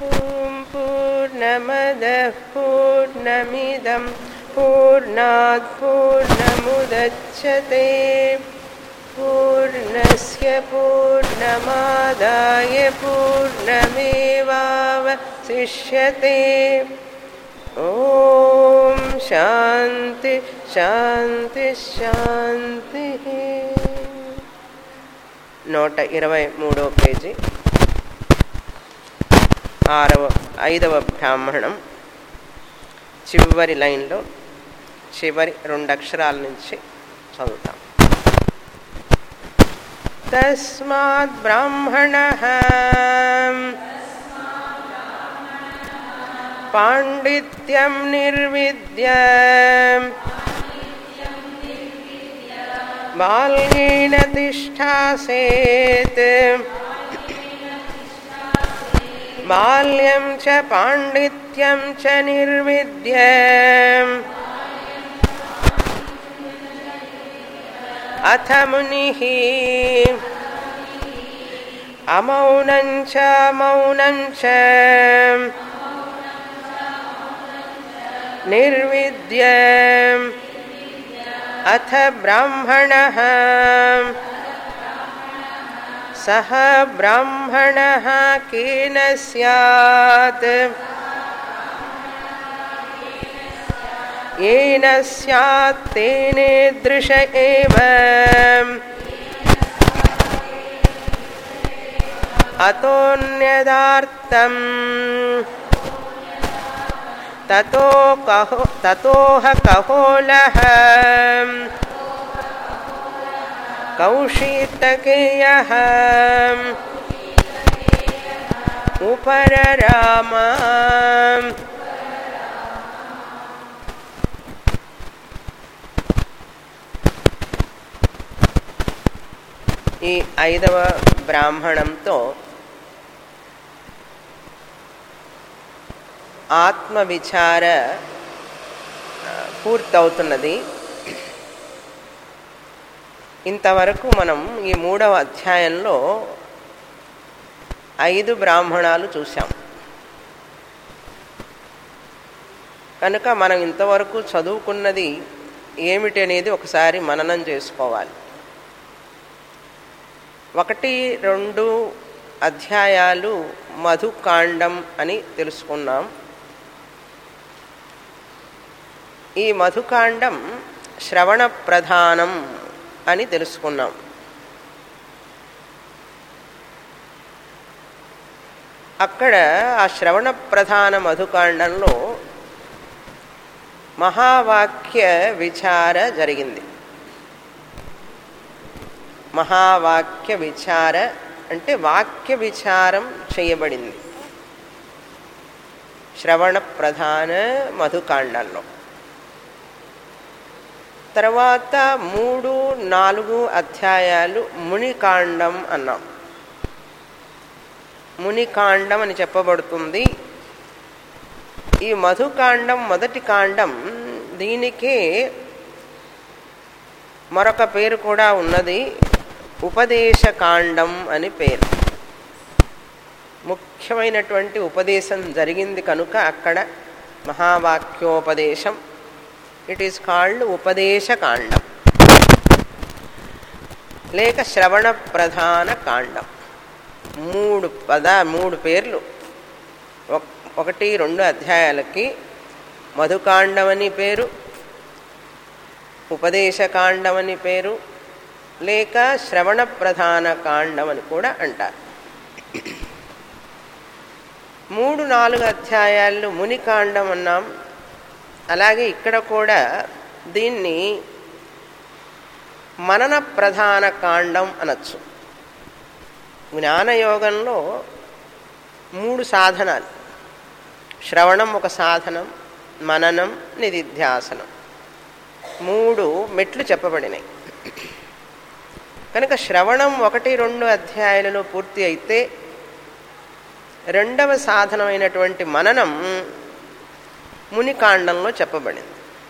ॐ पूर्णमदः पूर्णमिदं पूर्णात् पूर्णमुदच्छते पूर्णस्य पूर्णमादाय पूर्णमेवावशिष्यते ॐ शान्ति శాంతి శాంతి నూట ఇరవై మూడో పేజీ ఆరవ ఐదవ బ్రాహ్మణం చివరి లైన్లో చివరి రెండు అక్షరాల నుంచి చదువుతాం తస్మాత్ బ్రాహ్మణ పాండిత్యం నిర్విద్య బాల్యేన తిష్టాసేత్ బాల్యం చ పాండిత్యం చ నిర్విద్య అథ ముని అమౌనం చ మౌనం చ నిర్విద్య అథ బ్రాహ్మణ సహ బ్రాహ్మణ కేన స్యాత్ येन स्यात् तेनेदृश एव अतोऽन्यदार्थम् ततो कहो ततोह कहोलः कौशीतकेयः उपरराम ఈ ఐదవ బ్రాహ్మణంతో ఆత్మ విచార పూర్తవుతున్నది ఇంతవరకు మనం ఈ మూడవ అధ్యాయంలో ఐదు బ్రాహ్మణాలు చూసాం కనుక మనం ఇంతవరకు చదువుకున్నది ఏమిటి అనేది ఒకసారి మననం చేసుకోవాలి ఒకటి రెండు అధ్యాయాలు మధుకాండం అని తెలుసుకున్నాం ఈ మధుకాండం శ్రవణ ప్రధానం అని తెలుసుకున్నాం అక్కడ ఆ శ్రవణ ప్రధాన మధుకాండంలో మహావాక్య విచార జరిగింది మహావాక్య విచార అంటే వాక్య విచారం చేయబడింది శ్రవణ ప్రధాన మధుకాండంలో తర్వాత మూడు నాలుగు అధ్యాయాలు మునికాండం అన్నాం మునికాండం అని చెప్పబడుతుంది ఈ మధుకాండం మొదటి కాండం దీనికే మరొక పేరు కూడా ఉన్నది ఉపదేశకాండం అని పేరు ముఖ్యమైనటువంటి ఉపదేశం జరిగింది కనుక అక్కడ మహావాక్యోపదేశం ఇట్ ఈస్ కాల్డ్ ఉపదేశకాండం లేక శ్రవణ ప్రధాన కాండం మూడు పద మూడు పేర్లు ఒకటి రెండు అధ్యాయాలకి మధుకాండం అని పేరు ఉపదేశకాండం అని పేరు లేక శ్రవణ ప్రధాన కాండం అని కూడా అంటారు మూడు నాలుగు అధ్యాయాలు మునికాండం అన్నాం అలాగే ఇక్కడ కూడా దీన్ని మనన ప్రధాన కాండం అనొచ్చు జ్ఞానయోగంలో మూడు సాధనాలు శ్రవణం ఒక సాధనం మననం నిధిధ్యాసనం మూడు మెట్లు చెప్పబడినాయి కనుక శ్రవణం ఒకటి రెండు అధ్యాయాలలో పూర్తి అయితే రెండవ సాధనమైనటువంటి మననం మునికాండంలో చెప్పబడింది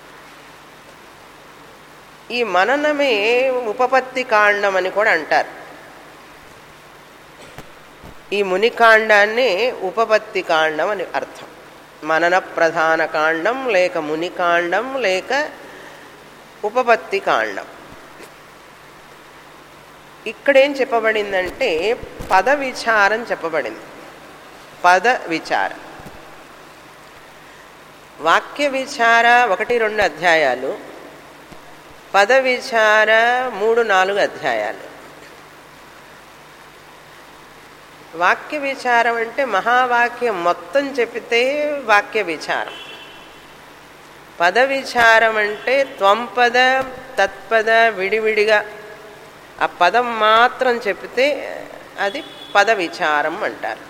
ఈ మననమే ఉపపత్తి కాండం అని కూడా అంటారు ఈ మునికాండాన్ని ఉపపత్తి కాండం అని అర్థం మనన ప్రధాన కాండం లేక మునికాండం లేక ఉపపత్తి కాండం ఇక్కడేం చెప్పబడిందంటే పద విచారం చెప్పబడింది పద విచారం వాక్య విచార ఒకటి రెండు అధ్యాయాలు పద విచార మూడు నాలుగు అధ్యాయాలు వాక్య విచారం అంటే మహావాక్యం మొత్తం చెప్పితే వాక్య విచారం పద విచారం అంటే త్వంపద తత్పద విడివిడిగా ఆ పదం మాత్రం చెప్పితే అది పద విచారం అంటారు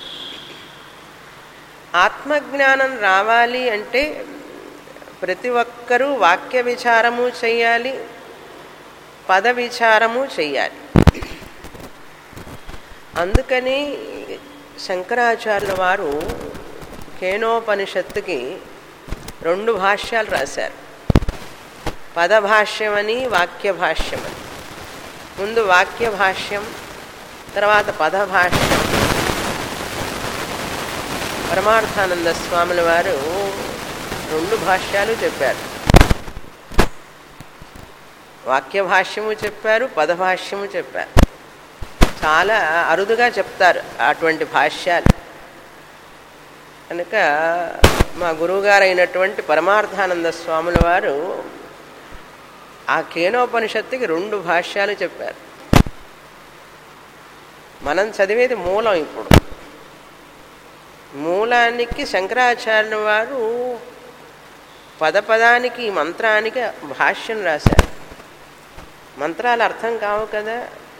ఆత్మజ్ఞానం రావాలి అంటే ప్రతి ఒక్కరూ వాక్య విచారము చెయ్యాలి పద విచారము చెయ్యాలి అందుకని శంకరాచార్యుల వారు కేనోపనిషత్తుకి రెండు భాష్యాలు రాశారు పదభాష్యమని వాక్య భాష్యమని ముందు వాక్య భాష్యం తర్వాత పదభాష్యం పరమార్థానంద స్వాముల వారు రెండు భాష్యాలు చెప్పారు వాక్య భాష్యము చెప్పారు పదభాష్యము చెప్పారు చాలా అరుదుగా చెప్తారు అటువంటి భాష్యాలు కనుక మా గురువుగారు అయినటువంటి పరమార్థానంద స్వాముల వారు ఆ కేనోపనిషత్తుకి రెండు భాష్యాలు చెప్పారు మనం చదివేది మూలం ఇప్పుడు మూలానికి శంకరాచార్యుల వారు పదపదానికి మంత్రానికి భాష్యం రాశారు మంత్రాలు అర్థం కావు కదా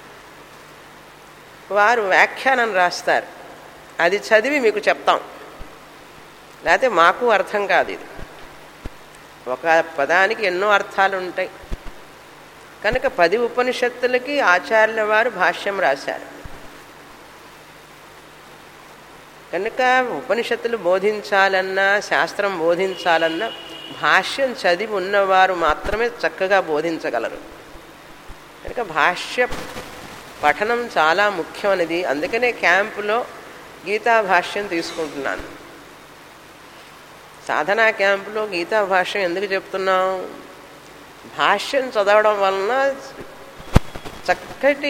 వారు వ్యాఖ్యానం రాస్తారు అది చదివి మీకు చెప్తాం లేకపోతే మాకు అర్థం కాదు ఇది ఒక పదానికి ఎన్నో అర్థాలు ఉంటాయి కనుక పది ఉపనిషత్తులకి ఆచార్యుల వారు భాష్యం రాశారు కనుక ఉపనిషత్తులు బోధించాలన్నా శాస్త్రం బోధించాలన్నా భాష్యం చదివి ఉన్నవారు మాత్రమే చక్కగా బోధించగలరు కనుక భాష్య పఠనం చాలా ముఖ్యమైనది అందుకనే క్యాంపులో గీతా భాష్యం తీసుకుంటున్నాను సాధనా క్యాంపులో గీతా భాష్యం ఎందుకు చెప్తున్నాం భాష్యం చదవడం వలన చక్కటి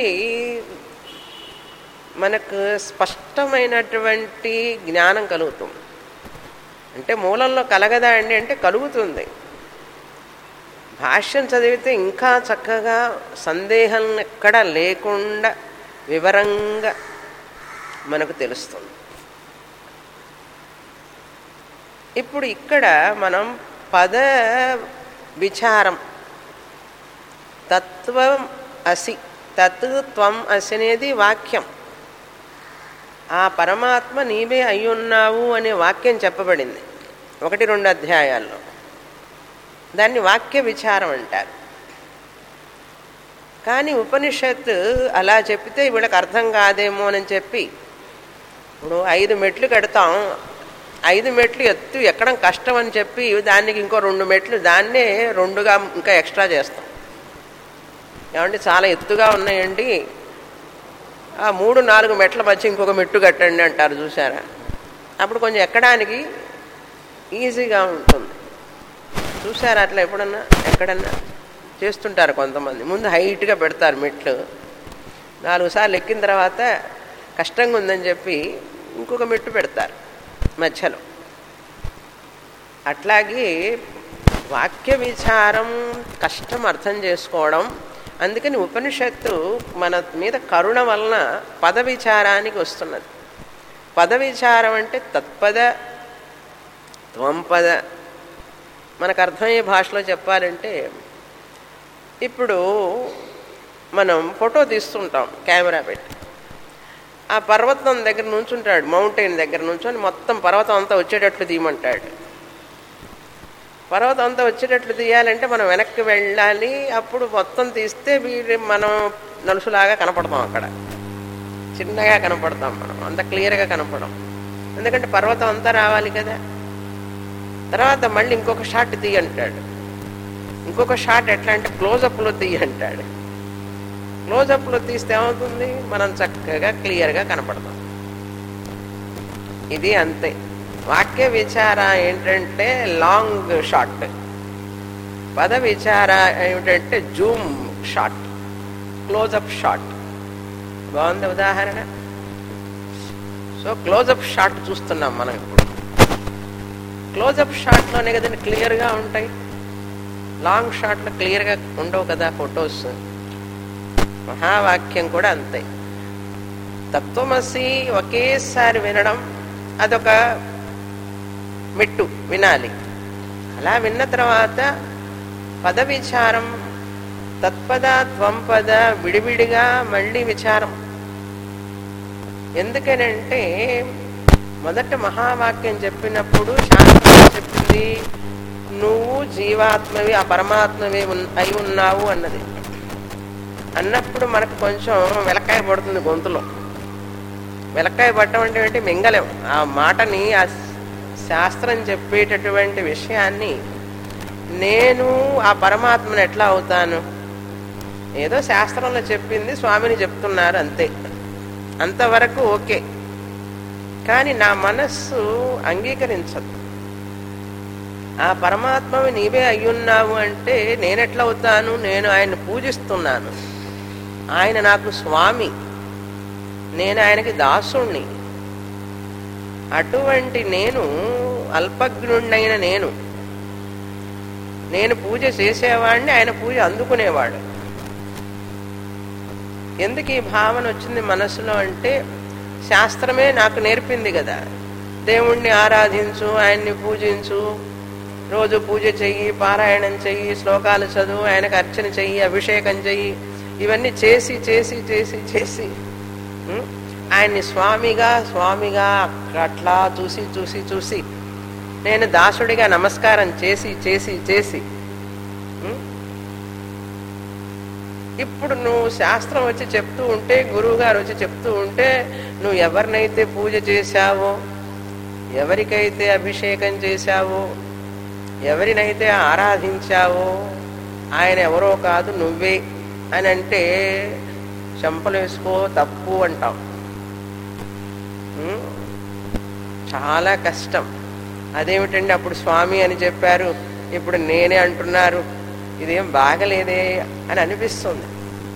మనకు స్పష్టమైనటువంటి జ్ఞానం కలుగుతుంది అంటే మూలంలో కలగదా అండి అంటే కలుగుతుంది భాష్యం చదివితే ఇంకా చక్కగా సందేహం ఎక్కడ లేకుండా వివరంగా మనకు తెలుస్తుంది ఇప్పుడు ఇక్కడ మనం పద విచారం తత్వం అసి తత్ త్వం అసి అనేది వాక్యం ఆ పరమాత్మ నీవే అయ్యున్నావు అనే వాక్యం చెప్పబడింది ఒకటి రెండు అధ్యాయాల్లో దాన్ని వాక్య విచారం అంటారు కానీ ఉపనిషత్తు అలా చెప్పితే వీళ్ళకి అర్థం కాదేమో అని చెప్పి ఇప్పుడు ఐదు మెట్లు కడతాం ఐదు మెట్లు ఎత్తు ఎక్కడం కష్టం అని చెప్పి దానికి ఇంకో రెండు మెట్లు దాన్నే రెండుగా ఇంకా ఎక్స్ట్రా చేస్తాం ఏమంటే చాలా ఎత్తుగా ఉన్నాయండి ఆ మూడు నాలుగు మెట్ల మధ్య ఇంకొక మెట్టు కట్టండి అంటారు చూసారా అప్పుడు కొంచెం ఎక్కడానికి ఈజీగా ఉంటుంది చూసారా అట్లా ఎప్పుడన్నా ఎక్కడన్నా చేస్తుంటారు కొంతమంది ముందు హైట్గా పెడతారు మెట్లు నాలుగు సార్లు ఎక్కిన తర్వాత కష్టంగా ఉందని చెప్పి ఇంకొక మెట్టు పెడతారు మధ్యలో అట్లాగే వాక్య విచారం కష్టం అర్థం చేసుకోవడం అందుకని ఉపనిషత్తు మన మీద కరుణ వలన పద విచారానికి వస్తున్నది పద విచారం అంటే తత్పద త్వంపద మనకు అర్థమయ్యే భాషలో చెప్పాలంటే ఇప్పుడు మనం ఫోటో తీస్తుంటాం కెమెరా పెట్టి ఆ పర్వతం దగ్గర నుంచుంటాడు మౌంటైన్ దగ్గర నుంచొని మొత్తం పర్వతం అంతా వచ్చేటట్లు తీయమంటాడు పర్వతం అంతా వచ్చేటట్లు తీయాలంటే మనం వెనక్కి వెళ్ళాలి అప్పుడు మొత్తం తీస్తే వీడి మనం నలుసులాగా కనపడతాం అక్కడ చిన్నగా కనపడతాం మనం అంత క్లియర్గా కనపడం ఎందుకంటే పర్వతం అంతా రావాలి కదా తర్వాత మళ్ళీ ఇంకొక షాట్ తీయంటాడు ఇంకొక షాట్ ఎట్లా అంటే క్లోజప్లో తీయంటాడు క్లోజప్లో తీస్తే ఏమవుతుంది మనం చక్కగా క్లియర్గా కనపడతాం ఇది అంతే వాక్య విచార ఏంటంటే లాంగ్ షాట్ పద విచార ఏమిటంటే జూమ్ షాట్ క్లోజప్ షాట్ బాగుంది ఉదాహరణ సో క్లోజప్ షాట్ చూస్తున్నాం మనం ఇప్పుడు క్లోజప్ షాట్లోనే కదండి క్లియర్గా ఉంటాయి లాంగ్ షాట్లో క్లియర్గా ఉండవు కదా ఫొటోస్ మహావాక్యం కూడా అంతే తత్వమసి ఒకేసారి వినడం అదొక మెట్టు వినాలి అలా విన్న తర్వాత పద విచారం తత్పద త్వంపద విడివిడిగా మళ్ళీ విచారం ఎందుకనంటే మొదట మహావాక్యం చెప్పినప్పుడు శాస్త్రం చెప్పింది నువ్వు జీవాత్మవి ఆ పరమాత్మవి ఉన్- అయి ఉన్నావు అన్నది అన్నప్పుడు మనకు కొంచెం వెలకాయ పడుతుంది గొంతులో వెలకాయ పట్టడం అంటే ఏంటి మింగలేం ఆ మాటని ఆ శాస్త్రం చెప్పేటటువంటి విషయాన్ని నేను ఆ పరమాత్మను ఎట్లా అవుతాను ఏదో శాస్త్రంలో చెప్పింది స్వామిని చెప్తున్నారు అంతే అంతవరకు ఓకే కానీ నా మనస్సు అంగీకరించదు ఆ పరమాత్మవి నీవే అయ్యున్నావు అంటే నేనెట్లా అవుతాను నేను ఆయన పూజిస్తున్నాను ఆయన నాకు స్వామి నేను ఆయనకి దాసుణ్ణి అటువంటి నేను అల్పజ్ఞుణ్ణైన నేను నేను పూజ చేసేవాడిని ఆయన పూజ అందుకునేవాడు ఎందుకు ఈ భావన వచ్చింది మనసులో అంటే శాస్త్రమే నాకు నేర్పింది కదా దేవుణ్ణి ఆరాధించు ఆయన్ని పూజించు రోజు పూజ చెయ్యి పారాయణం చెయ్యి శ్లోకాలు చదువు ఆయనకు అర్చన చెయ్యి అభిషేకం చెయ్యి ఇవన్నీ చేసి చేసి చేసి చేసి ఉం? ఆయన్ని స్వామిగా స్వామిగా అట్లా చూసి చూసి చూసి నేను దాసుడిగా నమస్కారం చేసి చేసి చేసి ఉం? ఇప్పుడు నువ్వు శాస్త్రం వచ్చి చెప్తూ ఉంటే గురువు గారు వచ్చి చెప్తూ ఉంటే నువ్వు ఎవరినైతే పూజ చేశావో ఎవరికైతే అభిషేకం చేశావో ఎవరినైతే ఆరాధించావో ఆయన ఎవరో కాదు నువ్వే అని అంటే చెంపలు వేసుకో తప్పు అంటాం ఉం? చాలా కష్టం అదేమిటండి అప్పుడు స్వామి అని చెప్పారు ఇప్పుడు నేనే అంటున్నారు ఇదేం బాగలేదే అని అనిపిస్తుంది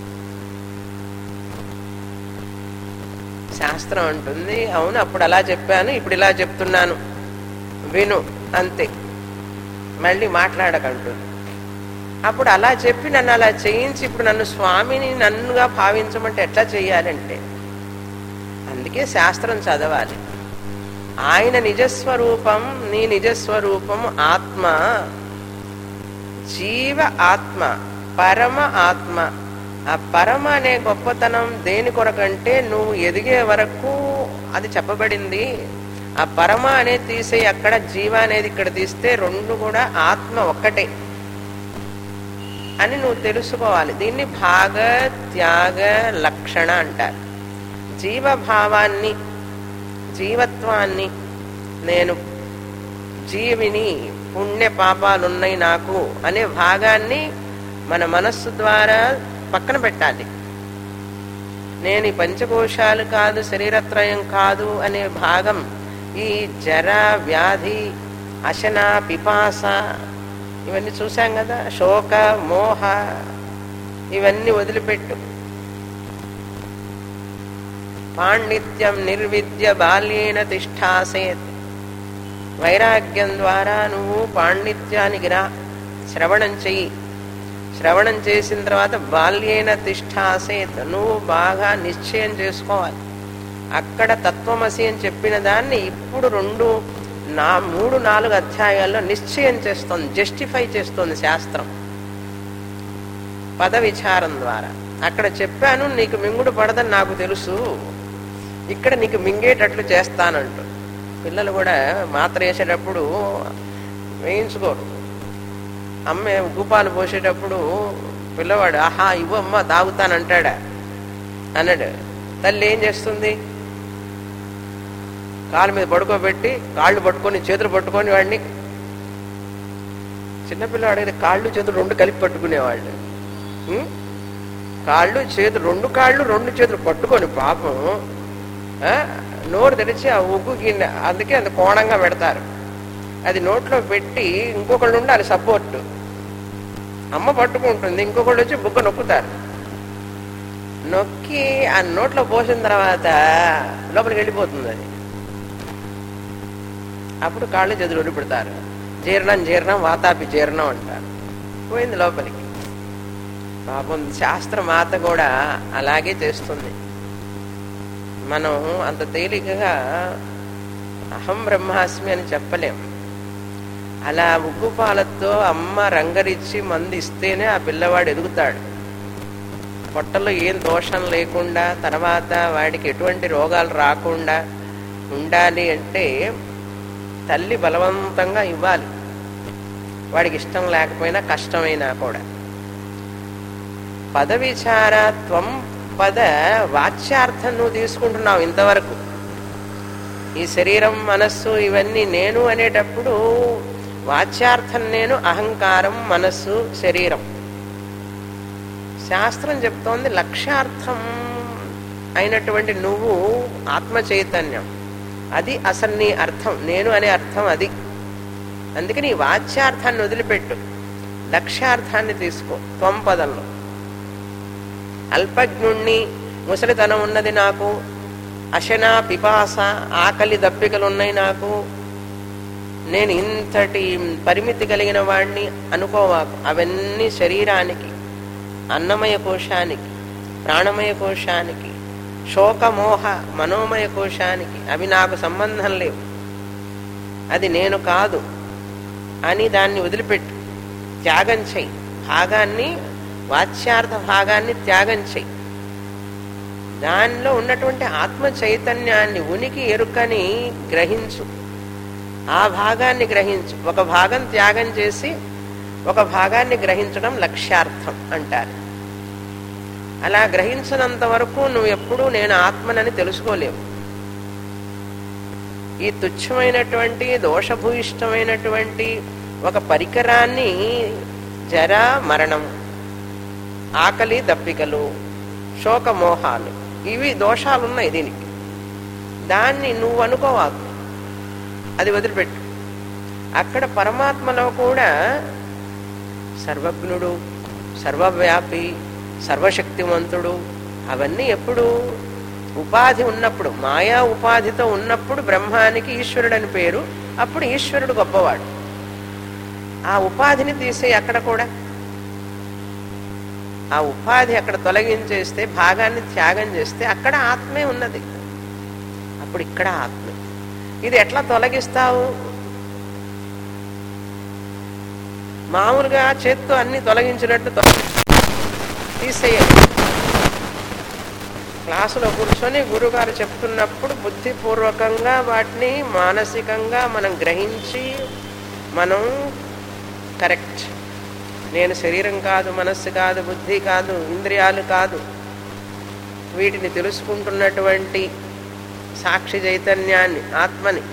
శాస్త్రం అంటుంది అవును అప్పుడు అలా చెప్పాను ఇప్పుడు ఇలా చెప్తున్నాను విను అంతే మళ్ళీ మాట్లాడకంటుంది అప్పుడు అలా చెప్పి నన్ను అలా చేయించి ఇప్పుడు నన్ను స్వామిని నన్నుగా భావించమంటే ఎట్లా చెయ్యాలంటే అందుకే శాస్త్రం చదవాలి ఆయన నిజస్వరూపం నీ నిజస్వరూపం ఆత్మ జీవ ఆత్మ పరమ ఆత్మ ఆ పరమ అనే గొప్పతనం దేని కొరకంటే నువ్వు ఎదిగే వరకు అది చెప్పబడింది ఆ పరమ అనేది తీసే అక్కడ జీవ అనేది ఇక్కడ తీస్తే రెండు కూడా ఆత్మ ఒక్కటే అని నువ్వు తెలుసుకోవాలి దీన్ని భాగ త్యాగ లక్షణ అంటారు జీవభావాన్ని జీవత్వాన్ని నేను జీవిని పుణ్య పాపాలున్నాయి నాకు అనే భాగాన్ని మన మనస్సు ద్వారా పక్కన పెట్టాలి నేను ఈ పంచకోశాలు కాదు శరీరత్రయం కాదు అనే భాగం ఈ జర వ్యాధి అశన పిపాస ఇవన్నీ చూసాం కదా శోక మోహ ఇవన్నీ వదిలిపెట్టు పాండిత్యం నిర్విద్య బాల్యేన తిష్టాసేత్ వైరాగ్యం ద్వారా నువ్వు పాండిత్యానికి రా శ్రవణం చెయ్యి శ్రవణం చేసిన తర్వాత బాల్యేన తిష్టాసేత్ నువ్వు బాగా నిశ్చయం చేసుకోవాలి అక్కడ తత్వమసి అని చెప్పిన దాన్ని ఇప్పుడు రెండు నా మూడు నాలుగు అధ్యాయాల్లో నిశ్చయం చేస్తుంది జస్టిఫై చేస్తుంది శాస్త్రం పద విచారం ద్వారా అక్కడ చెప్పాను నీకు మింగుడు పడదని నాకు తెలుసు ఇక్కడ నీకు మింగేటట్లు చేస్తానంటూ పిల్లలు కూడా మాత్ర వేసేటప్పుడు వేయించుకోరు అమ్మ ఉగ్గుపాలు పోసేటప్పుడు పిల్లవాడు ఆహా ఇవ్వమ్మ తాగుతానంటాడా అన్నాడు తల్లి ఏం చేస్తుంది కాలు మీద పడుకోబెట్టి కాళ్ళు పట్టుకొని చేతులు పట్టుకొని వాడిని చిన్నపిల్లవాడు అయితే కాళ్ళు చేతులు రెండు కలిపి పట్టుకునేవాళ్ళు ఉం? కాళ్ళు చేతులు రెండు కాళ్ళు రెండు చేతులు పట్టుకొని పాపం ఆ, నోరు తెరిచి ఆ ఉగ్గు గిన్నె అందుకే అది కోణంగా పెడతారు అది నోట్లో పెట్టి ఇంకొకళ్ళు ఉండాలి సపోర్ట్ అమ్మ పట్టుకుంటుంది ఇంకొకళ్ళు వచ్చి బుగ్గ నొక్కుతారు నొక్కి ఆ నోట్లో పోసిన తర్వాత లోపలికి వెళ్ళిపోతుంది అది అప్పుడు కాళ్ళు చేతులు పెడతారు జీర్ణం జీర్ణం వాతాపి జీర్ణం అంటారు పోయింది లోపలికి పాపం శాస్త్ర మాత కూడా అలాగే చేస్తుంది మనం అంత తేలికగా అహం బ్రహ్మాస్మి అని చెప్పలేం అలా ఉగ్గు పాలతో అమ్మ రంగరిచ్చి మంది ఇస్తేనే ఆ పిల్లవాడు ఎదుగుతాడు పొట్టలో ఏం దోషం లేకుండా తర్వాత వాడికి ఎటువంటి రోగాలు రాకుండా ఉండాలి అంటే తల్లి బలవంతంగా ఇవ్వాలి వాడికి ఇష్టం లేకపోయినా కష్టమైనా కూడా పద విచార త్వం పద వాచ్యార్థం నువ్వు తీసుకుంటున్నావు ఇంతవరకు ఈ శరీరం మనస్సు ఇవన్నీ నేను అనేటప్పుడు వాచ్యార్థం నేను అహంకారం మనస్సు శరీరం శాస్త్రం చెప్తోంది లక్ష్యార్థం అయినటువంటి నువ్వు ఆత్మ చైతన్యం అది అసలు నీ అర్థం నేను అనే అర్థం అది అందుకని ఈ వాచ్యార్థాన్ని వదిలిపెట్టు లక్ష్యార్థాన్ని తీసుకో త్వం పదంలో అల్పజ్ఞుణ్ణి ముసలితనం ఉన్నది నాకు అశన పిపాస ఆకలి దప్పికలు ఉన్నాయి నాకు నేను ఇంతటి పరిమితి కలిగిన వాడిని అనుకోవాకు అవన్నీ శరీరానికి అన్నమయ కోశానికి ప్రాణమయ కోశానికి శోకమోహ మనోమయ కోశానికి అవి నాకు సంబంధం లేవు అది నేను కాదు అని దాన్ని వదిలిపెట్టు త్యాగం చెయ్యి భాగాన్ని వాచ్యార్థ భాగాన్ని త్యాగం చెయ్యి దానిలో ఉన్నటువంటి ఆత్మ చైతన్యాన్ని ఉనికి ఎరుకని గ్రహించు ఆ భాగాన్ని గ్రహించు ఒక భాగం త్యాగం చేసి ఒక భాగాన్ని గ్రహించడం లక్ష్యార్థం అంటారు అలా గ్రహించినంత వరకు నువ్వు ఎప్పుడూ నేను ఆత్మనని తెలుసుకోలేవు ఈ తుచ్చమైనటువంటి దోషభూయిష్టమైనటువంటి ఒక పరికరాన్ని జర మరణం ఆకలి దప్పికలు శోకమోహాలు ఇవి దోషాలు ఉన్నాయి దీనికి దాన్ని నువ్వు అనుకోవాలి అది వదిలిపెట్టు అక్కడ పరమాత్మలో కూడా సర్వజ్ఞుడు సర్వవ్యాపి సర్వశక్తివంతుడు అవన్నీ ఎప్పుడు ఉపాధి ఉన్నప్పుడు మాయా ఉపాధితో ఉన్నప్పుడు బ్రహ్మానికి ఈశ్వరుడు అని పేరు అప్పుడు ఈశ్వరుడు గొప్పవాడు ఆ ఉపాధిని తీసే అక్కడ కూడా ఆ ఉపాధి అక్కడ తొలగించేస్తే భాగాన్ని త్యాగం చేస్తే అక్కడ ఆత్మే ఉన్నది అప్పుడు ఇక్కడ ఆత్మే ఇది ఎట్లా తొలగిస్తావు మామూలుగా చేత్తో అన్ని తొలగించినట్టు తొలగి తీసేయాలి క్లాసులో కూర్చొని గురుగారు చెప్తున్నప్పుడు బుద్ధిపూర్వకంగా వాటిని మానసికంగా మనం గ్రహించి మనం కరెక్ట్ నేను శరీరం కాదు మనస్సు కాదు బుద్ధి కాదు ఇంద్రియాలు కాదు వీటిని తెలుసుకుంటున్నటువంటి సాక్షి చైతన్యాన్ని ఆత్మని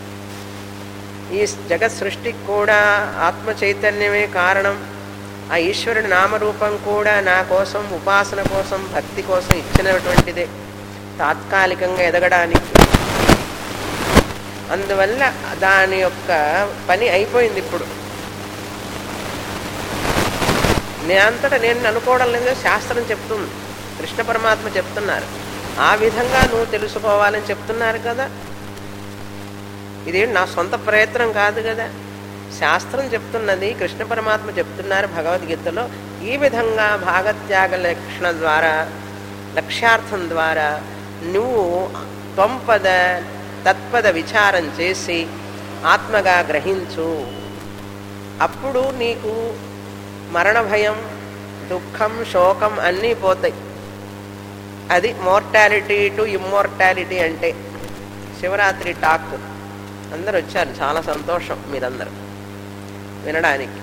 ఈ జగత్ సృష్టికి కూడా ఆత్మ చైతన్యమే కారణం ఆ ఈశ్వరుడి నామరూపం కూడా నా కోసం ఉపాసన కోసం భక్తి కోసం ఇచ్చినటువంటిదే తాత్కాలికంగా ఎదగడానికి అందువల్ల దాని యొక్క పని అయిపోయింది ఇప్పుడు నేనంతటా నేను అనుకోవడం లేదు శాస్త్రం చెప్తుంది కృష్ణ పరమాత్మ చెప్తున్నారు ఆ విధంగా నువ్వు తెలుసుకోవాలని చెప్తున్నారు కదా ఇదేంటి నా సొంత ప్రయత్నం కాదు కదా శాస్త్రం చెప్తున్నది కృష్ణ పరమాత్మ చెప్తున్నారు భగవద్గీతలో ఈ విధంగా భాగత్యాగ లక్షణ ద్వారా లక్ష్యార్థం ద్వారా నువ్వు త్వంపద తత్పద విచారం చేసి ఆత్మగా గ్రహించు అప్పుడు నీకు మరణ భయం దుఃఖం శోకం అన్నీ పోతాయి అది మోర్టాలిటీ టు ఇమ్మోర్టాలిటీ అంటే శివరాత్రి టాక్ అందరు వచ్చారు చాలా సంతోషం మీరందరూ వినడానికి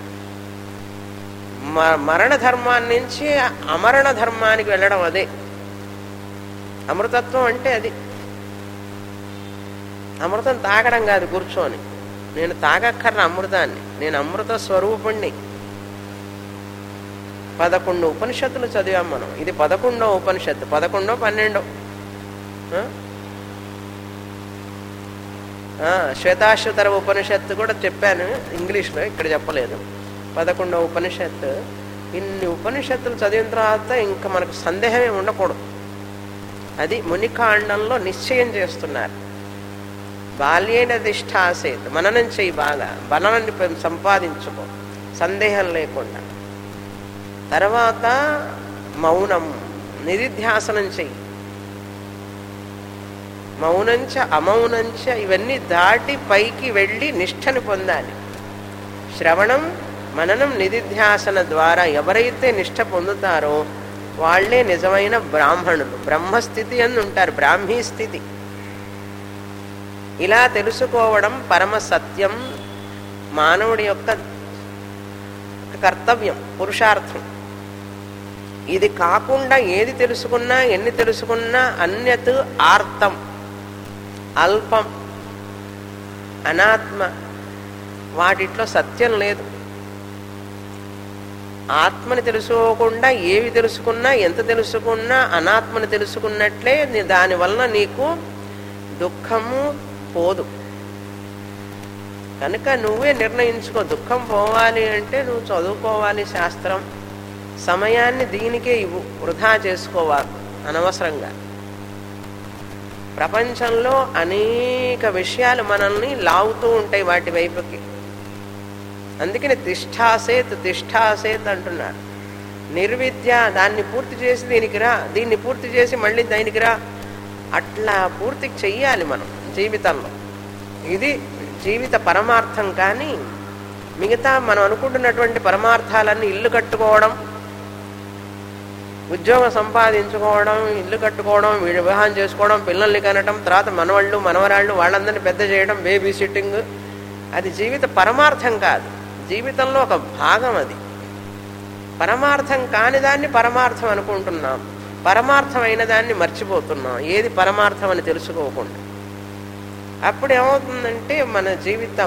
మ- మరణ ధర్మాన్ని నుంచి అమరణ ధర్మానికి వెళ్ళడం అదే అమృతత్వం అంటే అది అమృతం తాగడం కాదు కూర్చొని నేను తాగక్కర్న అమృతాన్ని నేను అమృత స్వరూపుణ్ణి పదకొండు ఉపనిషత్తులు చదివాం మనం ఇది పదకొండో ఉపనిషత్తు పదకొండో పన్నెండో ఆ? ఆ, శ్వేతాశ్వతర ఉపనిషత్తు కూడా చెప్పాను ఇంగ్లీష్లో ఇక్కడ చెప్పలేదు పదకొండవ ఉపనిషత్తు ఇన్ని ఉపనిషత్తులు చదివిన తర్వాత ఇంకా మనకు సందేహమే ఉండకూడదు అది మునికాండంలో నిశ్చయం చేస్తున్నారు బాల్యేన దిష్టాసేత్ మననం చెయ్యి బాగా బలాన్ని పెం- సంపాదించుకో సందేహం లేకుండా తర్వాత మౌనం నిధిధ్యాసనం చెయ్యి మౌనంచ అమౌనంచ ఇవన్నీ దాటి పైకి వెళ్ళి నిష్ఠను పొందాలి శ్రవణం మననం నిధిధ్యాసన ద్వారా ఎవరైతే నిష్ఠ పొందుతారో వాళ్ళే నిజమైన బ్రాహ్మణులు బ్రహ్మస్థితి అని ఉంటారు బ్రాహ్మీ స్థితి ఇలా తెలుసుకోవడం పరమ సత్యం మానవుడి యొక్క కర్తవ్యం పురుషార్థం ఇది కాకుండా ఏది తెలుసుకున్నా ఎన్ని తెలుసుకున్నా అన్యత్ ఆర్తం అల్పం అనాత్మ వాటిట్లో సత్యం లేదు ఆత్మని తెలుసుకోకుండా ఏవి తెలుసుకున్నా ఎంత తెలుసుకున్నా అనాత్మని తెలుసుకున్నట్లే నీ- దానివలన నీకు దుఃఖము పోదు కనుక నువ్వే నిర్ణయించుకో దుఃఖం పోవాలి అంటే నువ్వు చదువుకోవాలి శాస్త్రం సమయాన్ని దీనికే ఇవ్వు వృధా చేసుకోవాలి అనవసరంగా ప్రపంచంలో అనేక విషయాలు మనల్ని లాగుతూ ఉంటాయి వాటి వైపుకి అందుకని తిష్టాసేత్ తిష్టాసేత్ అంటున్నారు నిర్విద్య దాన్ని పూర్తి చేసి దీనికి రా దీన్ని పూర్తి చేసి మళ్ళీ దానికి రా అట్లా పూర్తి చెయ్యాలి మనం జీవితంలో ఇది జీవిత పరమార్థం కానీ మిగతా మనం అనుకుంటున్నటువంటి పరమార్థాలన్నీ ఇల్లు కట్టుకోవడం ఉద్యోగం సంపాదించుకోవడం ఇల్లు కట్టుకోవడం వీడి వివాహం చేసుకోవడం పిల్లల్ని కనటం తర్వాత మనవాళ్ళు మనవరాళ్ళు వాళ్ళందరినీ పెద్ద చేయడం బేబీ సిట్టింగ్ అది జీవిత పరమార్థం కాదు జీవితంలో ఒక భాగం అది పరమార్థం కాని దాన్ని పరమార్థం అనుకుంటున్నాం పరమార్థమైన దాన్ని మర్చిపోతున్నాం ఏది పరమార్థం అని తెలుసుకోకుండా అప్పుడు ఏమవుతుందంటే మన జీవితం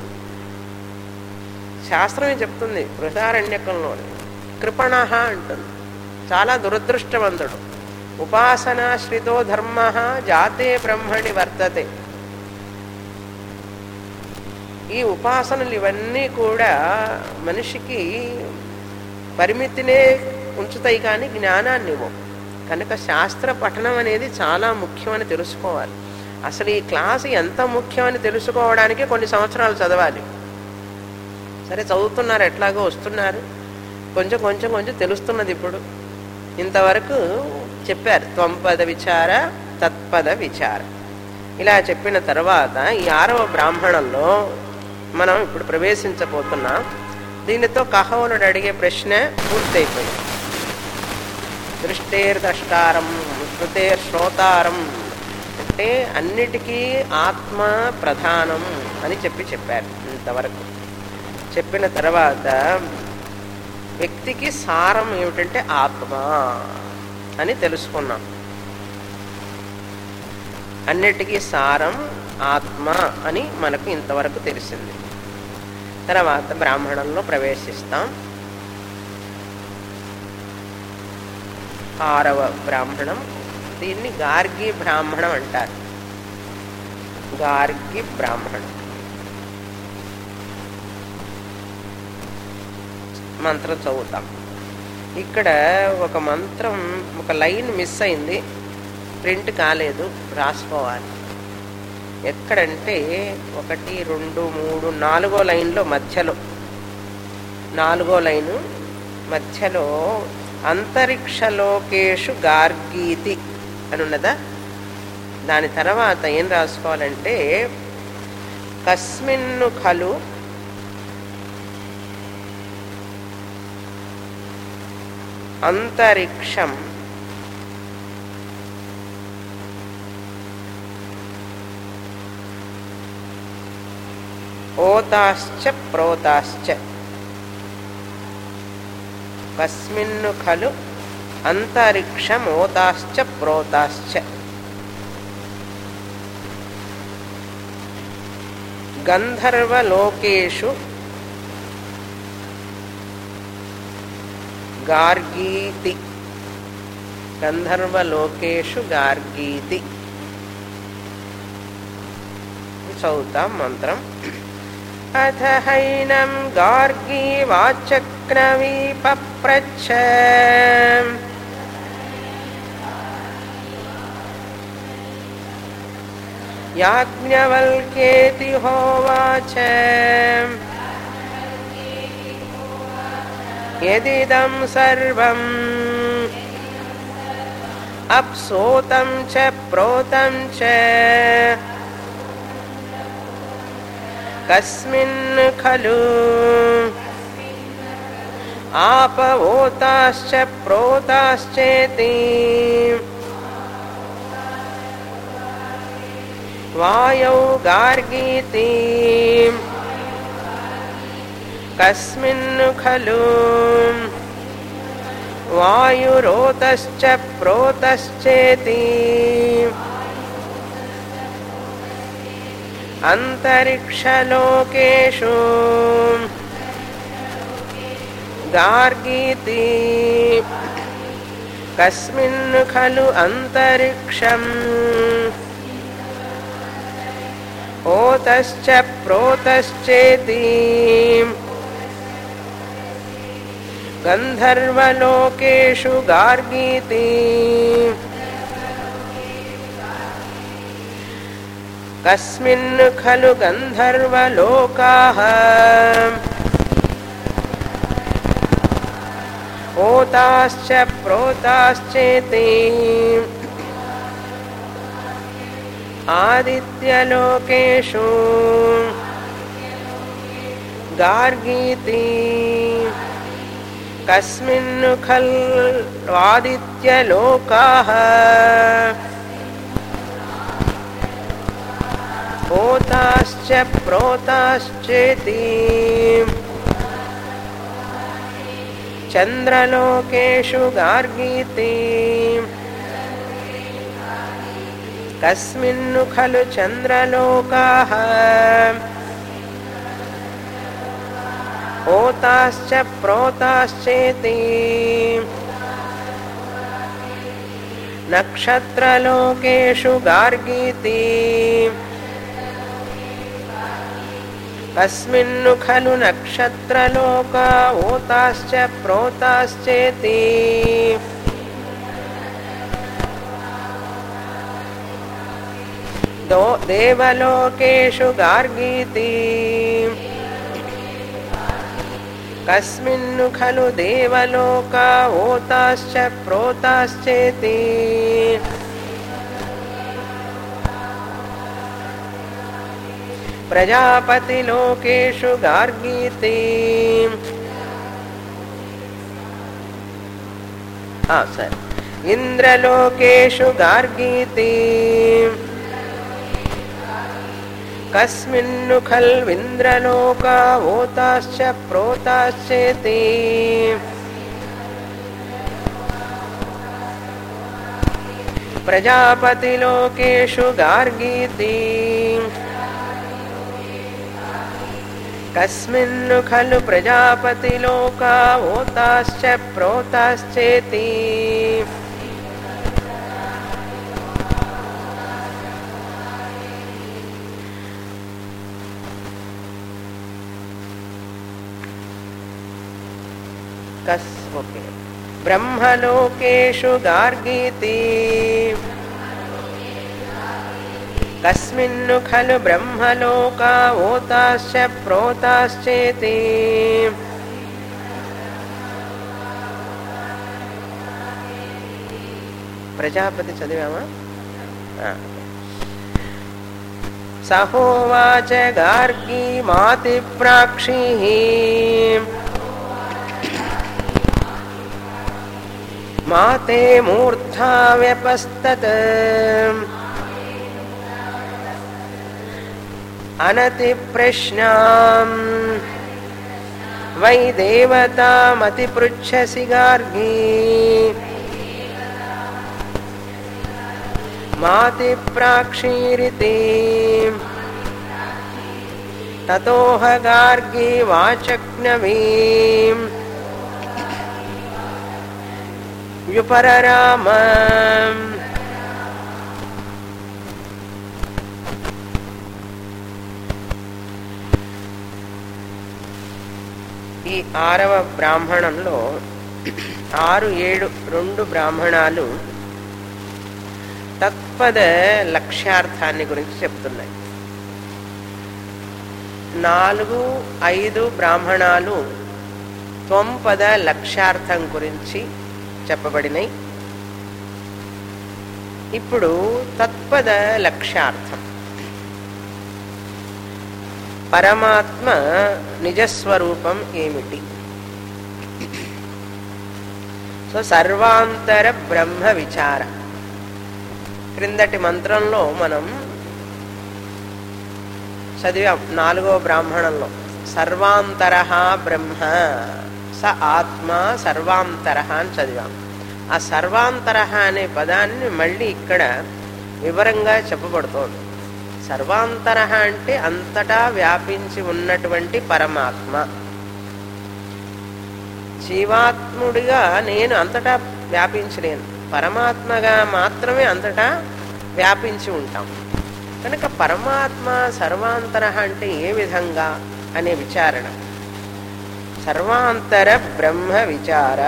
శాస్త్రమే చెప్తుంది బృహదారణ్యకంలో కృపణ అంటుంది చాలా దురదృష్టవంతుడు ఉపాసనాశ్రితో ధర్మ జాతే బ్రహ్మణి వర్తతే ఈ ఉపాసనలు ఇవన్నీ కూడా మనిషికి పరిమితినే ఉంచుతాయి కానీ జ్ఞానాన్ని ఇవ్వవు కనుక శాస్త్ర పఠనం అనేది చాలా ముఖ్యమని తెలుసుకోవాలి అసలు ఈ క్లాస్ ఎంత ముఖ్యమని తెలుసుకోవడానికి కొన్ని సంవత్సరాలు చదవాలి సరే చదువుతున్నారు ఎట్లాగో వస్తున్నారు కొంచెం కొంచెం కొంచెం తెలుస్తున్నది ఇప్పుడు ఇంతవరకు చెప్పారు త్వంపద విచార తత్పద విచార ఇలా చెప్పిన తర్వాత ఈ ఆరవ బ్రాహ్మణంలో మనం ఇప్పుడు ప్రవేశించబోతున్నాం దీనితో కహోనుడు అడిగే ప్రశ్న పూర్తయిపోయింది దృష్టేర్దష్టారం శృతేర్ శ్రోతారం అంటే అన్నిటికీ ఆత్మ ప్రధానం అని చెప్పి చెప్పారు ఇంతవరకు చెప్పిన తర్వాత వ్యక్తికి సారం ఏమిటంటే ఆత్మ అని తెలుసుకున్నాం అన్నిటికీ సారం ఆత్మ అని మనకు ఇంతవరకు తెలిసింది తర్వాత బ్రాహ్మణంలో ప్రవేశిస్తాం ఆరవ బ్రాహ్మణం దీన్ని గార్గి బ్రాహ్మణం అంటారు గార్గి బ్రాహ్మణం మంత్రం చదువుతాం ఇక్కడ ఒక మంత్రం ఒక లైన్ మిస్ అయింది ప్రింట్ కాలేదు రాసుకోవాలి ఎక్కడంటే ఒకటి రెండు మూడు నాలుగో లైన్లో మధ్యలో నాలుగో లైను మధ్యలో అంతరిక్షలోకేషు గార్గీతి అని ఉన్నదా దాని తర్వాత ఏం రాసుకోవాలంటే కస్మిన్ను ఖలు అంతరిక్షం ఓతాశ్చ ప్రోతాశ్చ కస్మిన్ను ఖలు అంతరిక్షమోతాశ్చ ప్రోతాశ్చ గంధర్వలోకేషు గార్గీతి గంధర్వలోకేషు గార్గీతి చదువుతాం మంత్రం అథ హైనం గార్గీ వాచక్రవీ పప్రచ్ఛ యాజ్ఞవల్క్యేతి హోవాచ యదిదం సర్వం అప్సోతం చ ప్రోతం చ కస్మిన్ ఖలు ఆపవోతాశ్చ ప్రోతాశ్చేతి వాయౌ గార్గీతి కస్మిన్ ఖలు వాయురోతశ్చ ప్రోతశ్చేతి అంతరిక్షలోకేషు గార్గీతి కస్మిన్ ఖలు అంతరిక్షం ఓతశ్చ ప్రోతశ్చేతి గంధర్వలోకేషు గార్గీతి కస్మిన్ ఖలు గంధర్వలోకాః ఓతాశ్చ ప్రోతాశ్చేతి ఆదిత్యలోకేషు గార్గీతి కస్మిన్ ఖల్ ఆదిత్యలోకాః ఓతాశ్చ ప్రోతాశ్చేతి చంద్రలోకేషు గార్గీతి కస్మిన్ను ఖలు చంద్రలోకాః ఓతాశ్చ ప్రోతాశ్చేతి నక్షత్రలోకేషు గార్గీతి కస్మిన్ను ఖలు నక్షత్రలోకా ఓతాశ్చ ప్రోతాశ్చేతి దో దేవలోకేషు గార్గీతి కస్మిన్ను ఖలు దేవలోకా ఓతాశ్చ ప్రోతాశ్చేతి ప్రజాపతిలోకేషు గార్గీతి ఆ, సరే ఇంద్రలోకేషు గార్గీతి కస్మిన్ను ఖల్వింద్రలోకా ఓతాశ్చ ప్రోతాశ్చేతి ప్రజాపతిలోకేషు గార్గీతి కస్మిన్ను ఖలు ప్రజాపతిలోకా ఓతాశ్చ ప్రోతాశ్చేతి కస్ ఓకే బ్రహ్మలోకేషు గార్గీతి కస్మిన్ను ఖలు బ్రహ్మలోకా ఓతాశ్చ ప్రోతాశ్చేతి ప్రజాపతి చదివామా ఆ. సహోవాచ గార్గీ మాతి ప్రాక్షి మాతే మూర్ధా వ్యపస్తత్ అనతి ప్రశ్నాం వై దేవతామతి పృచ్ఛసి గార్గీ మాతి ప్రాక్షీరితి తతోహ గార్గీ వాచక్నవీం వ్యుపరరామ ఈ ఆరవ బ్రాహ్మణంలో ఆరు ఏడు రెండు బ్రాహ్మణాలు తత్పద లక్ష్యార్థాన్ని గురించి చెప్తున్నాయి నాలుగు ఐదు బ్రాహ్మణాలు త్వంపద లక్ష్యార్థం గురించి చెప్పబడినాయి ఇప్పుడు తత్పద లక్ష్యార్థం పరమాత్మ నిజస్వరూపం ఏమిటి సో సర్వాంతర బ్రహ్మ విచార క్రిందటి మంత్రంలో మనం చదివాం నాలుగో బ్రాహ్మణంలో సర్వాంతర బ్రహ్మ స ఆత్మ సర్వాంతర అని చదివాం ఆ సర్వాంతర అనే పదాన్ని మళ్ళీ ఇక్కడ వివరంగా చెప్పబడుతోంది సర్వాంతర అంటే అంతటా వ్యాపించి ఉన్నటువంటి పరమాత్మ జీవాత్ముడిగా నేను అంతటా వ్యాపించలేను పరమాత్మగా మాత్రమే అంతటా వ్యాపించి ఉంటాం కనుక పరమాత్మ సర్వాంతర అంటే ఏ విధంగా అనే విచారణ సర్వాంతర బ్రహ్మ విచార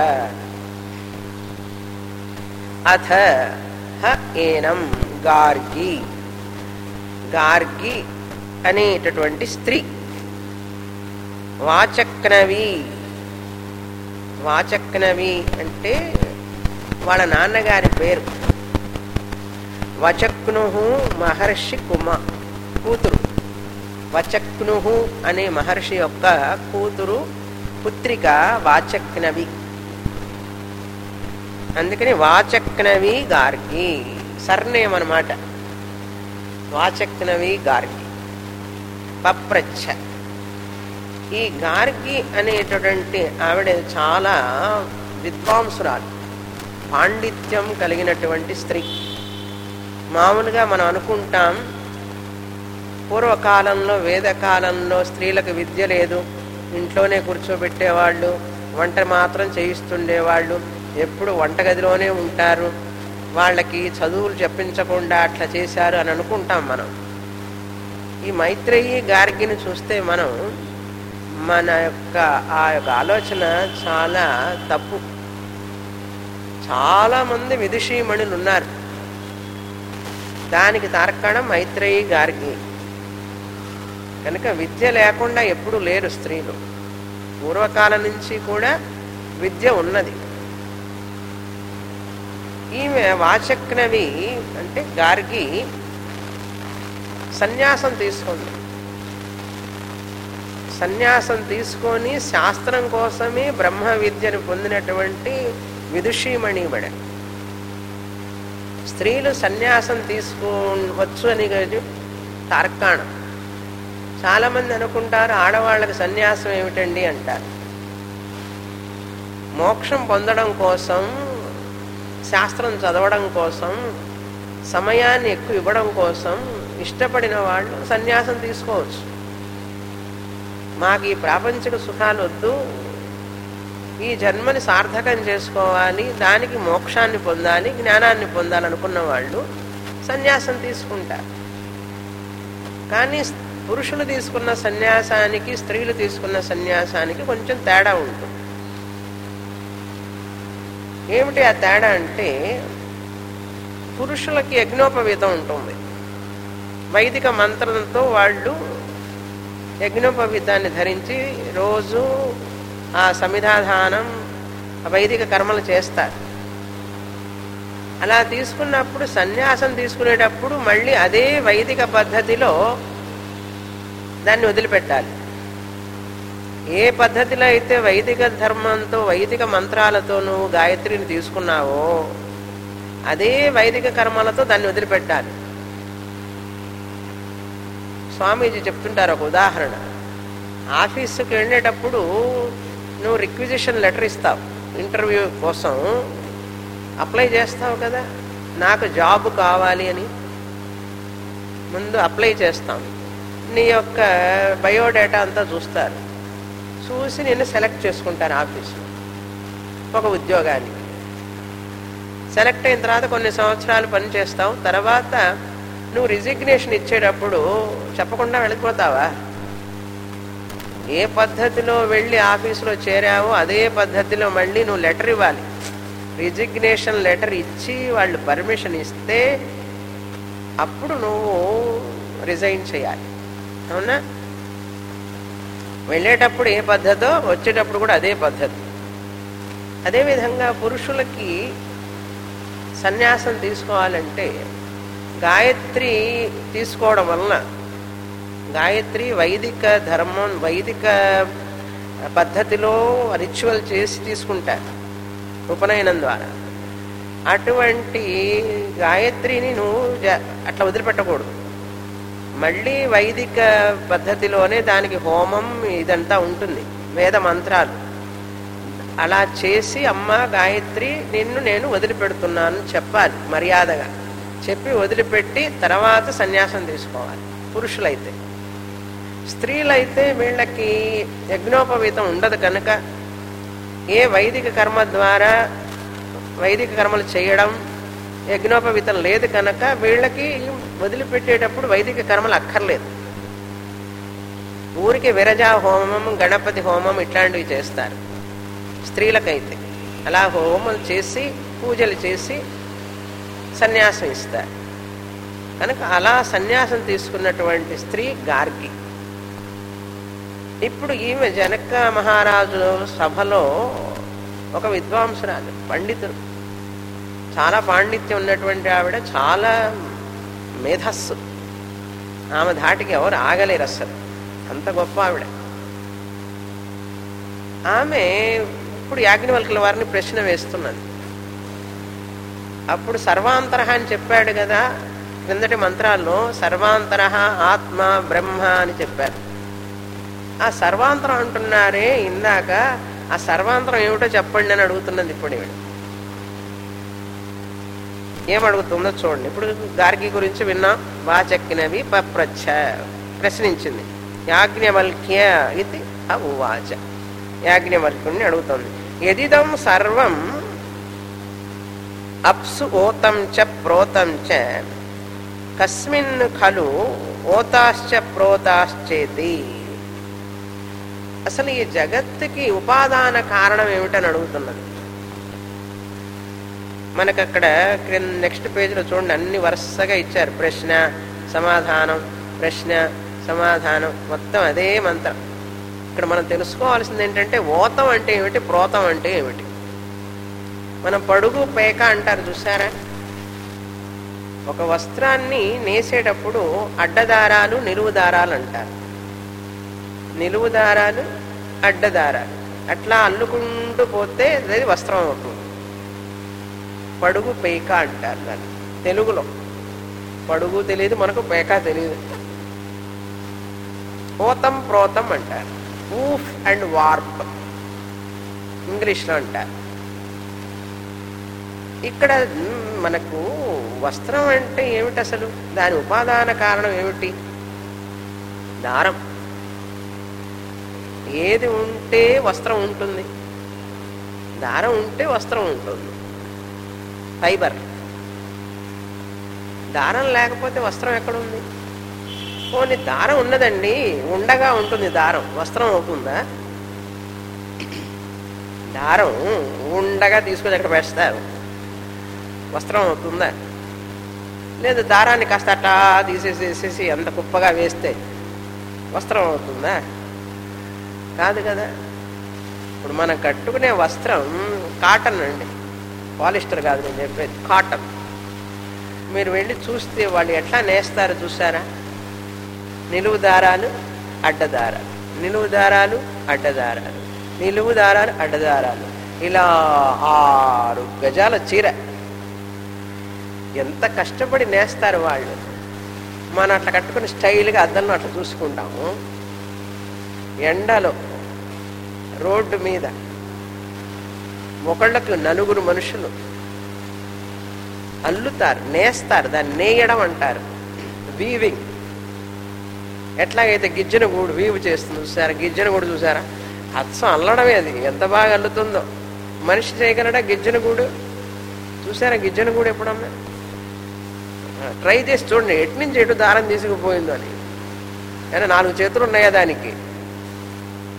అథ హ ఏనం గార్గి గార్గి అనేటటువంటి స్త్రీ వాచక్నవి వాచక్నవి అంటే వాళ్ళ నాన్నగారి పేరు వచక్ను మహర్షి కుమ కూతురు వచక్ను అనే మహర్షి యొక్క కూతురు పుత్రిక వాచక్నవి అందుకని వాచక్నవి గార్గి సర్నేమ్ అనమాట వాచక్నవి గార్గి పప్రచ్ఛ ఈ గార్గి అనేటటువంటి ఆవిడ చాలా విద్వాంసురాలు పాండిత్యం కలిగినటువంటి స్త్రీ మామూలుగా మనం అనుకుంటాం పూర్వకాలంలో వేదకాలంలో స్త్రీలకు విద్య లేదు ఇంట్లోనే కూర్చోబెట్టేవాళ్ళు వంట మాత్రం చేయిస్తుండేవాళ్ళు ఎప్పుడు వంటగదిలోనే ఉంటారు వాళ్ళకి చదువులు చెప్పించకుండా అట్లా చేశారు అని అనుకుంటాం మనం ఈ మైత్రేయి గార్గిని చూస్తే మనం మన యొక్క ఆ యొక్క ఆలోచన చాలా తప్పు చాలామంది విదుషీమణులు ఉన్నారు దానికి తార్కాణం మైత్రేయి గార్గి కనుక విద్య లేకుండా ఎప్పుడు లేరు స్త్రీలు పూర్వకాలం నుంచి కూడా విద్య ఉన్నది ఈమె వాచక్నవి అంటే గార్గి సన్యాసం తీసుకుంది సన్యాసం తీసుకొని శాస్త్రం కోసమే బ్రహ్మ విద్యను పొందినటువంటి విదుషీమణిబడ స్త్రీలు సన్యాసం తీసుకోవచ్చు అని తార్కాణం చాలామంది అనుకుంటారు ఆడవాళ్ళకి సన్యాసం ఏమిటండి అంటారు మోక్షం పొందడం కోసం శాస్త్రం చదవడం కోసం సమయాన్ని ఎక్కువ ఇవ్వడం కోసం ఇష్టపడిన వాళ్ళు సన్యాసం తీసుకోవచ్చు మాకు ఈ ప్రాపంచిక సుఖాలు వద్దు ఈ జన్మని సార్థకం చేసుకోవాలి దానికి మోక్షాన్ని పొందాలి జ్ఞానాన్ని పొందాలనుకున్న వాళ్ళు సన్యాసం తీసుకుంటారు కానీ పురుషులు తీసుకున్న సన్యాసానికి స్త్రీలు తీసుకున్న సన్యాసానికి కొంచెం తేడా ఉంటుంది ఏమిటి ఆ తేడా అంటే పురుషులకి యజ్ఞోపవీతం ఉంటుంది వైదిక మంత్రంతో వాళ్ళు యజ్ఞోపవీతాన్ని ధరించి రోజు ఆ సమిధాధానం వైదిక కర్మలు చేస్తారు అలా తీసుకున్నప్పుడు సన్యాసం తీసుకునేటప్పుడు మళ్ళీ అదే వైదిక పద్ధతిలో దాన్ని వదిలిపెట్టాలి ఏ పద్ధతిలో అయితే వైదిక ధర్మంతో వైదిక మంత్రాలతో నువ్వు గాయత్రిని తీసుకున్నావో అదే వైదిక కర్మలతో దాన్ని వదిలిపెట్టాలి స్వామీజీ చెప్తుంటారు ఒక ఉదాహరణ ఆఫీసుకి వెళ్ళేటప్పుడు నువ్వు రిక్విజిషన్ లెటర్ ఇస్తావు ఇంటర్వ్యూ కోసం అప్లై చేస్తావు కదా నాకు జాబ్ కావాలి అని ముందు అప్లై చేస్తాం నీ యొక్క బయోడేటా అంతా చూస్తారు చూసి నిన్ను సెలెక్ట్ చేసుకుంటారు ఆఫీసులో ఒక ఉద్యోగానికి సెలెక్ట్ అయిన తర్వాత కొన్ని సంవత్సరాలు పనిచేస్తావు తర్వాత నువ్వు రిజిగ్నేషన్ ఇచ్చేటప్పుడు చెప్పకుండా వెళ్ళిపోతావా ఏ పద్ధతిలో వెళ్ళి ఆఫీసులో చేరావో అదే పద్ధతిలో మళ్ళీ నువ్వు లెటర్ ఇవ్వాలి రిజిగ్నేషన్ లెటర్ ఇచ్చి వాళ్ళు పర్మిషన్ ఇస్తే అప్పుడు నువ్వు రిజైన్ చేయాలి అవునా వెళ్ళేటప్పుడు ఏ పద్ధతో వచ్చేటప్పుడు కూడా అదే పద్ధతి అదేవిధంగా పురుషులకి సన్యాసం తీసుకోవాలంటే గాయత్రి తీసుకోవడం వలన గాయత్రి వైదిక ధర్మం వైదిక పద్ధతిలో రిచువల్ చేసి తీసుకుంటారు ఉపనయనం ద్వారా అటువంటి గాయత్రిని నువ్వు జ- అట్లా వదిలిపెట్టకూడదు మళ్ళీ వైదిక పద్ధతిలోనే దానికి హోమం ఇదంతా ఉంటుంది వేద మంత్రాలు అలా చేసి అమ్మ గాయత్రి నిన్ను నేను వదిలిపెడుతున్నాను చెప్పాలి మర్యాదగా చెప్పి వదిలిపెట్టి తర్వాత సన్యాసం తీసుకోవాలి పురుషులైతే స్త్రీలైతే వీళ్ళకి యజ్ఞోపవీతం ఉండదు కనుక ఏ వైదిక కర్మ ద్వారా వైదిక కర్మలు చేయడం యజ్ఞోపవీతం లేదు కనుక వీళ్ళకి వదిలిపెట్టేటప్పుడు వైదిక కర్మలు అక్కర్లేదు ఊరికి విరజా హోమం గణపతి హోమం ఇట్లాంటివి చేస్తారు స్త్రీలకైతే అలా హోమం చేసి పూజలు చేసి సన్యాసం ఇస్తారు కనుక అలా సన్యాసం తీసుకున్నటువంటి స్త్రీ గార్గి ఇప్పుడు ఈమె జనక మహారాజు సభలో ఒక విద్వాంసురాలు పండితుడు చాలా పాండిత్యం ఉన్నటువంటి ఆవిడ చాలా మేధస్సు ఆమె ధాటికి ఎవరు ఆగలేరు అసలు అంత గొప్ప ఆవిడ ఆమె ఇప్పుడు యాజ్ఞవల్కుల వారిని ప్రశ్న వేస్తున్నది అప్పుడు సర్వాంతరహ అని చెప్పాడు కదా క్రిందటి మంత్రాల్లో సర్వాంతరహ ఆత్మ బ్రహ్మ అని చెప్పారు ఆ సర్వాంతరం అంటున్నారే ఇందాక ఆ సర్వాంతరం ఏమిటో చెప్పండి అని అడుగుతున్నది ఇప్పుడు ఈవిడ ఏమడుగుతుందో చూడండి ఇప్పుడు గార్గి గురించి విన్నాం వాచక్కినవి పప్రచ్ఛ ప్రశ్నించింది యాజ్ఞవల్క్య ఇది ఆ ఉవాచ యాజ్ఞవల్కుని అడుగుతుంది ఎదిదం సర్వం అప్సు ఓతం చ ప్రోతం చ కస్మిన్ ఖలు ఓతాశ్చ ప్రోతాశ్చేతి అసలు ఈ జగత్తుకి ఉపాదాన కారణం ఏమిటని అడుగుతున్నది మనకు అక్కడ క్రింద నెక్స్ట్ పేజీలో చూడండి అన్ని వరుసగా ఇచ్చారు ప్రశ్న సమాధానం ప్రశ్న సమాధానం మొత్తం అదే మంత్రం ఇక్కడ మనం తెలుసుకోవాల్సింది ఏంటంటే ఓతం అంటే ఏమిటి ప్రోతం అంటే ఏమిటి మనం పడుగు పేక అంటారు చూసారా ఒక వస్త్రాన్ని నేసేటప్పుడు అడ్డదారాలు నిలువు దారాలు అంటారు నిలువు దారాలు అడ్డదారాలు అట్లా అల్లుకుంటూ పోతే అది వస్త్రం అవుతుంది పడుగు పేక అంటారు దాన్ని తెలుగులో పడుగు తెలియదు మనకు పేక తెలియదు పోతం ప్రోతం అంటారు ఊఫ్ అండ్ వార్ప్ ఇంగ్లీష్లో అంటారు ఇక్కడ మ్, మనకు వస్త్రం అంటే ఏమిటి అసలు దాని ఉపాదాన కారణం ఏమిటి దారం ఏది ఉంటే వస్త్రం ఉంటుంది దారం ఉంటే వస్త్రం ఉంటుంది ఫైబర్ దారం లేకపోతే వస్త్రం ఎక్కడుంది పోనీ దారం ఉన్నదండి ఉండగా ఉంటుంది దారం వస్త్రం అవుతుందా దారం ఉండగా తీసుకొని ఎక్కడ వేస్తారు వస్త్రం అవుతుందా లేదు దారాన్ని కాస్త అట్టా తీసేసేసేసి అంత కుప్పగా వేస్తే వస్త్రం అవుతుందా కాదు కదా ఇప్పుడు మనం కట్టుకునే వస్త్రం కాటన్ అండి పాలిస్టర్ కాదు నేను చెప్పేది కాటన్ మీరు వెళ్ళి చూస్తే వాళ్ళు ఎట్లా నేస్తారు చూసారా నిలువు దారాలు అడ్డదారాలు నిలువు దారాలు అడ్డదారాలు నిలువు దారాలు అడ్డదారాలు ఇలా ఆరు గజాల చీర ఎంత కష్టపడి నేస్తారు వాళ్ళు మనం అట్లా కట్టుకుని స్టైల్గా అద్దంలో అట్లా చూసుకుంటాము ఎండలో రోడ్డు మీద ఒకళ్ళకు నలుగురు మనుషులు అల్లుతారు నేస్తారు దాన్ని నేయడం అంటారు వీవింగ్ ఎట్లాగైతే గిజ్జన గూడు వీవు చేస్తుంది చూసారా గిజ్జన గూడు చూసారా అచ్చం అల్లడమే అది ఎంత బాగా అల్లుతుందో మనిషి చేయగలడా గిజ్జన గూడు చూసారా గిజ్జన గూడు ఎప్పుడమ్మా ట్రై చేసి చూడండి ఎటు నుంచి ఎటు దారం తీసుకుపోయిందో అని అయినా నాలుగు చేతులు ఉన్నాయా దానికి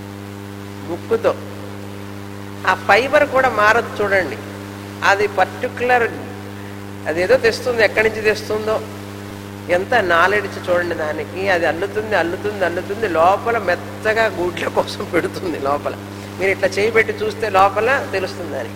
ముక్కుతో ఆ ఫైబర్ కూడా మారదు చూడండి అది పర్టికులర్ అదేదో తెస్తుంది ఎక్కడి నుంచి తెస్తుందో ఎంత నాలెడ్జ్ చూడండి దానికి అది అల్లుతుంది అల్లుతుంది అల్లుతుంది లోపల మెత్తగా గూడ్ల కోసం పెడుతుంది లోపల మీరు ఇట్లా చేయి పెట్టి చూస్తే లోపల తెలుస్తుంది దానికి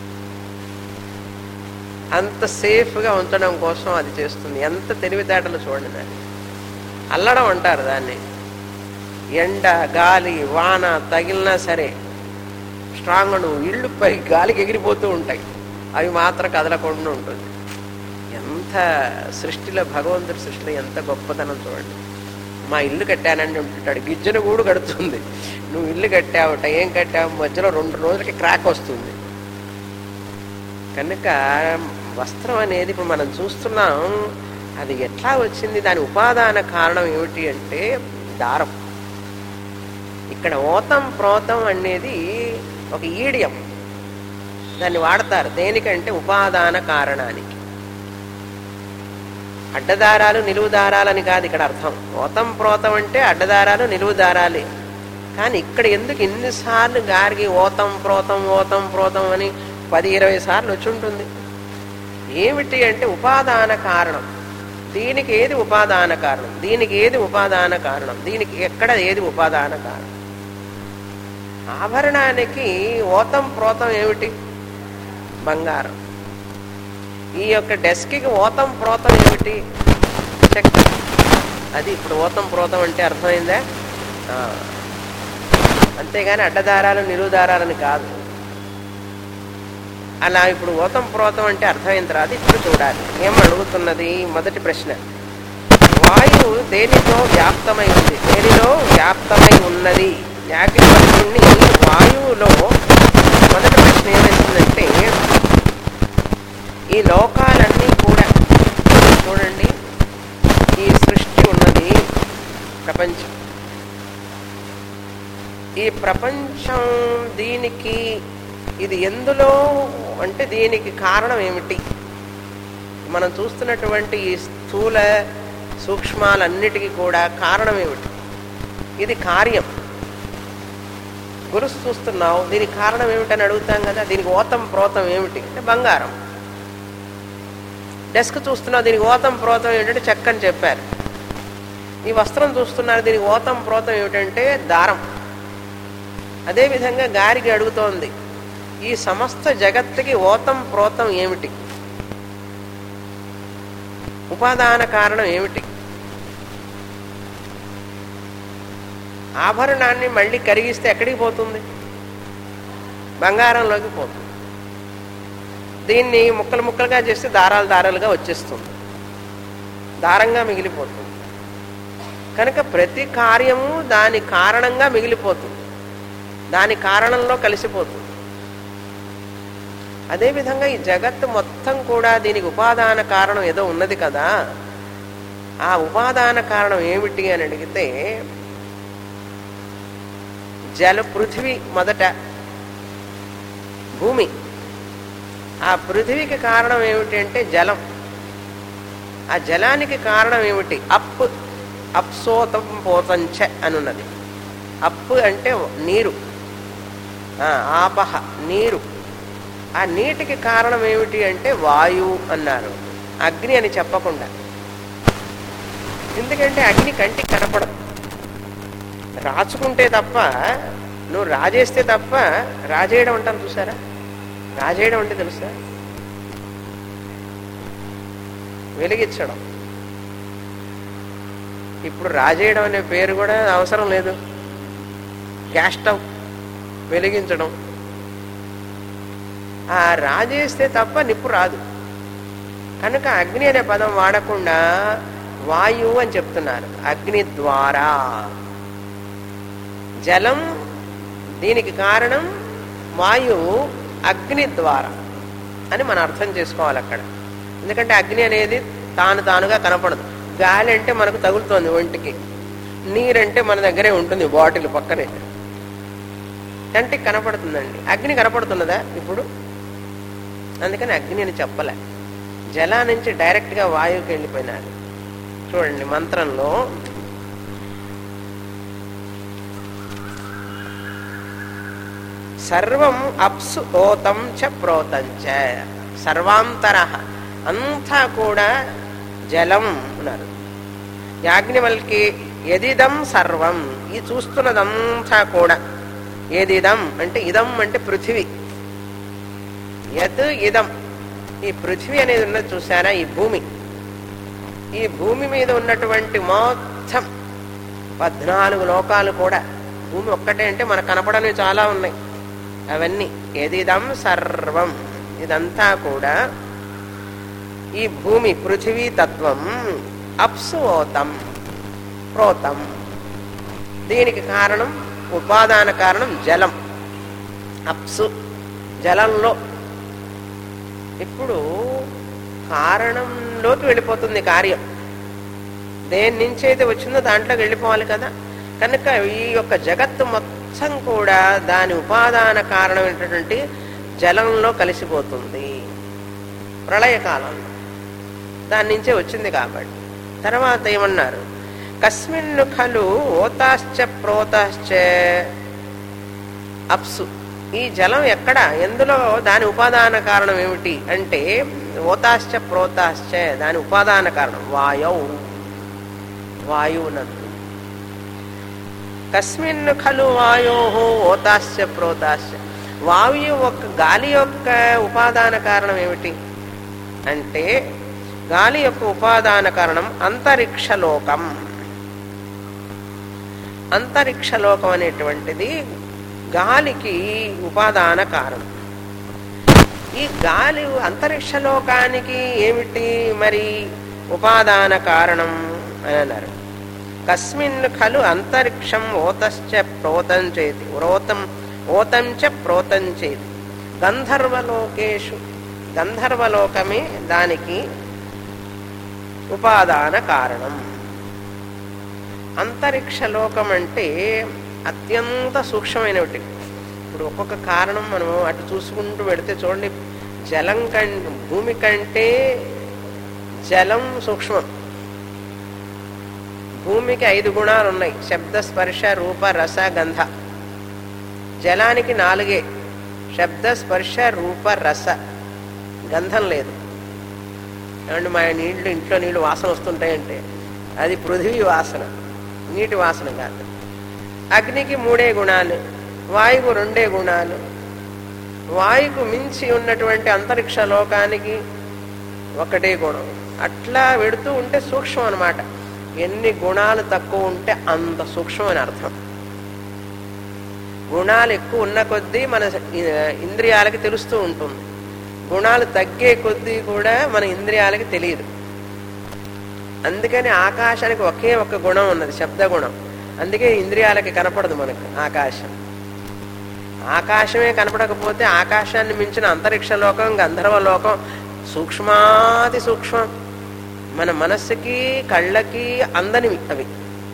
అంత సేఫ్గా ఉంచడం కోసం అది చేస్తుంది ఎంత తెలివితేటలు చూడండి దాన్ని అల్లడం అంటారు దాన్ని ఎండ గాలి వాన తగిలినా సరే స్ట్రాంగ్ నువ్వు ఇళ్ళు పై గాలికి ఎగిరిపోతూ ఉంటాయి అవి మాత్రం కదలకుండా ఉంటుంది ఎంత సృష్టిలో భగవంతుడి సృష్టిలో ఎంత గొప్పతనం చూడండి మా ఇల్లు కట్టానండి ఉంటుంటాడు గిజ్జను గూడు కడుతుంది నువ్వు ఇల్లు కట్టావుట ఏం కట్టావు మధ్యలో రెండు రోజులకి క్రాక్ వస్తుంది కనుక వస్త్రం అనేది ఇప్పుడు మనం చూస్తున్నాం అది ఎట్లా వచ్చింది దాని ఉపాదాన కారణం ఏమిటి అంటే దారం ఇక్కడ ఓతం ప్రోతం అనేది ఒక ఈడియం దాన్ని వాడతారు దేనికంటే ఉపాదాన కారణానికి అడ్డదారాలు నిలువు దారాలని కాదు ఇక్కడ అర్థం ఓతం ప్రోతం అంటే అడ్డదారాలు నిలువు దారాలే కానీ ఇక్కడ ఎందుకు ఇన్నిసార్లు గారికి ఓతం ప్రోతం ఓతం ప్రోతం అని పది ఇరవై సార్లు వచ్చి ఉంటుంది ఏమిటి అంటే ఉపాదాన కారణం దీనికి ఏది ఉపాదాన కారణం దీనికి ఏది ఉపాదాన కారణం దీనికి ఎక్కడ ఏది ఉపాదాన కారణం ఆభరణానికి ఓతం ప్రోతం ఏమిటి బంగారం ఈ యొక్క డెస్క్కి ఓతం ప్రోతం ఏమిటి చెక్క అది ఇప్పుడు ఓతం ప్రోతం అంటే అర్థమైందా ఆ. అంతేగాని అడ్డదారాలు నిలువు దారాలని కాదు అలా ఇప్పుడు ఓతం ప్రోతం అంటే అర్థమైన తర్వాత ఇప్పుడు చూడాలి ఏం అడుగుతున్నది మొదటి ప్రశ్న వాయువు దేనితో వ్యాప్తమై ఉంది దేనిలో వ్యాప్తమై ఉన్నది యాజ్ఞవల్కుణ్ణి వాయువులో మొదటి ప్రశ్న ఏమైందంటే ఈ లోకాలన్నీ కూడా చూడండి ఈ సృష్టి ఉన్నది ప్రపంచం ఈ ప్రపంచం దీనికి ఇది ఎందులో అంటే దీనికి కారణం ఏమిటి మనం చూస్తున్నటువంటి ఈ స్థూల సూక్ష్మాలన్నిటికీ కూడా కారణం ఏమిటి ఇది కార్యం గురుసు చూస్తున్నావు దీనికి కారణం ఏమిటని అడుగుతాం కదా దీనికి ఓతం ప్రోతం ఏమిటి అంటే బంగారం డెస్క్ చూస్తున్నావు దీనికి ఓతం ప్రోతం ఏమిటంటే చెక్క అని చెప్పారు ఈ వస్త్రం చూస్తున్నారు దీనికి ఓతం ప్రోతం ఏమిటంటే దారం అదేవిధంగా గారికి అడుగుతోంది ఈ సమస్త జగత్తుకి ఓతం ప్రోతం ఏమిటి ఉపాదాన కారణం ఏమిటి ఆభరణాన్ని మళ్ళీ కరిగిస్తే ఎక్కడికి పోతుంది బంగారంలోకి పోతుంది దీన్ని ముక్కలు ముక్కలుగా చేస్తే దారాలు దారాలుగా వచ్చేస్తుంది దారంగా మిగిలిపోతుంది కనుక ప్రతి కార్యము దాని కారణంగా మిగిలిపోతుంది దాని కారణంలో కలిసిపోతుంది అదేవిధంగా ఈ జగత్తు మొత్తం కూడా దీనికి ఉపాదాన కారణం ఏదో ఉన్నది కదా ఆ ఉపాదాన కారణం ఏమిటి అని అడిగితే జల పృథివీ మొదట భూమి ఆ పృథివీకి కారణం ఏమిటి అంటే జలం ఆ జలానికి కారణం ఏమిటి అప్ అప్సోతం పోతంచ అనున్నది అప్పు అంటే నీరు ఆ, ఆపహ నీరు ఆ నీటికి కారణం ఏమిటి అంటే వాయువు అన్నారు అగ్ని అని చెప్పకుండా ఎందుకంటే అగ్ని కంటికి కనపడదు రాచుకుంటే తప్ప నువ్వు రాజేస్తే తప్ప రాజేయడం అంటాను చూసారా రాజేయడం అంటే తెలుసా వెలిగించడం ఇప్పుడు రాజేయడం అనే పేరు కూడా అవసరం లేదు గ్యాస్ స్టవ్ వెలిగించడం ఆ రాజేస్తే తప్ప నిప్పు రాదు కనుక అగ్ని అనే పదం వాడకుండా వాయువు అని చెప్తున్నారు అగ్ని ద్వారా జలం దీనికి కారణం వాయువు అగ్ని ద్వారా అని మనం అర్థం చేసుకోవాలి అక్కడ ఎందుకంటే అగ్ని అనేది తాను తానుగా కనపడదు గాలి అంటే మనకు తగులుతోంది ఒంటికి నీరంటే మన దగ్గరే ఉంటుంది బాటిల్ పక్కనే కంటికి కనపడుతుందండి అగ్ని కనపడుతున్నదా ఇప్పుడు అందుకని అగ్ని అని చెప్పలే జలా నుంచి డైరెక్ట్గా వాయువుకి వెళ్ళిపోయినారు చూడండి మంత్రంలో సర్వం అప్సు ఓతం చ ప్రోతం చ సర్వాంతర అంతా కూడా జలం అన్నారు యాజ్ఞవల్కి ఎదిదం సర్వం ఈ చూస్తున్నదంతా కూడా ఏదిదం అంటే ఇదం అంటే పృథివీ యత్ ఇదం ఈ పృథివీ అనేది ఉన్నది చూసారా ఈ భూమి ఈ భూమి మీద ఉన్నటువంటి మొత్తం పద్నాలుగు లోకాలు కూడా భూమి ఒక్కటే అంటే మనకు కనపడనివి చాలా ఉన్నాయి అవన్నీ ఎదిదం సర్వం ఇదంతా కూడా ఈ భూమి పృథివీ తత్వం అప్సుఓతం ప్రోతం దీనికి కారణం ఉపాదాన కారణం జలం అప్సు జలంలో ఇప్పుడు కారణంలోకి వెళ్ళిపోతుంది కార్యం దేని నుంచి అయితే వచ్చిందో దాంట్లోకి వెళ్ళిపోవాలి కదా కనుక ఈ యొక్క జగత్తు మొత్తం కూడా దాని ఉపాదాన కారణమైనటువంటి జలంలో కలిసిపోతుంది ప్రళయకాలంలో దాని నుంచే వచ్చింది కాబట్టి తర్వాత ఏమన్నారు కస్మిన్ను ఖలు ఓతాశ్చ ప్రోతాశ్చ అప్సు ఈ జలం ఎక్కడ ఎందులో దాని ఉపాదాన కారణం ఏమిటి అంటే ఓతాశ్చ ప్రోతాశ్చ దాని ఉపాదాన కారణం వాయౌ వాయువునందు కస్మిన్ ఖలు వాయో ఓతాశ్చ ప్రోతాశ్చ వాయు యొక్క గాలి యొక్క ఉపాదాన కారణం ఏమిటి అంటే గాలి యొక్క ఉపాదాన కారణం అంతరిక్షలోకం అంతరిక్షలోకం అనేటువంటిది గాలికి ఉపాదాన కారణం ఈ గాలి అంతరిక్షలోకానికి ఏమిటి మరి ఉపాదాన కారణం అని అన్నారు కస్మిన్ ఖలు అంతరిక్షం ఓతశ్చ ప్రోతం చేతి ఓతం ఓతం చ ప్రోతం చేతి గంధర్వలోకేషు గంధర్వలోకమే దానికి ఉపాదాన కారణం అంతరిక్ష లోకం అంటే అత్యంత సూక్ష్మమైనవి ఇప్పుడు ఒక్కొక్క కారణం మనం అటు చూసుకుంటూ వెళితే చూడండి జలం కంటే భూమి కంటే జలం సూక్ష్మం భూమికి ఐదు గుణాలు ఉన్నాయి శబ్ద స్పర్శ రూప రస గంధ జలానికి నాలుగే శబ్ద స్పర్శ రూప రస గంధం లేదు ఏమంటే మా నీళ్లు ఇంట్లో నీళ్లు వాసన వస్తుంటాయంటే అది పృథివీ వాసన నీటి వాసన కాదు అగ్నికి మూడే గుణాలు వాయువు రెండే గుణాలు వాయుకు మించి ఉన్నటువంటి అంతరిక్ష లోకానికి ఒకటే గుణం అట్లా వెడుతూ ఉంటే సూక్ష్మం అనమాట ఎన్ని గుణాలు తక్కువ ఉంటే అంత సూక్ష్మం అని అర్థం గుణాలు ఎక్కువ ఉన్న కొద్దీ మన ఇంద్రియాలకి తెలుస్తూ ఉంటుంది గుణాలు తగ్గే కొద్దీ కూడా మన ఇంద్రియాలకి తెలియదు అందుకని ఆకాశానికి ఒకే ఒక గుణం ఉన్నది శబ్ద గుణం అందుకే ఇంద్రియాలకి కనపడదు మనకు ఆకాశం ఆకాశమే కనపడకపోతే ఆకాశాన్ని మించిన అంతరిక్ష లోకం గంధర్వ లోకం సూక్ష్మాతి సూక్ష్మం మన మనస్సుకి కళ్ళకి అందనివి అవి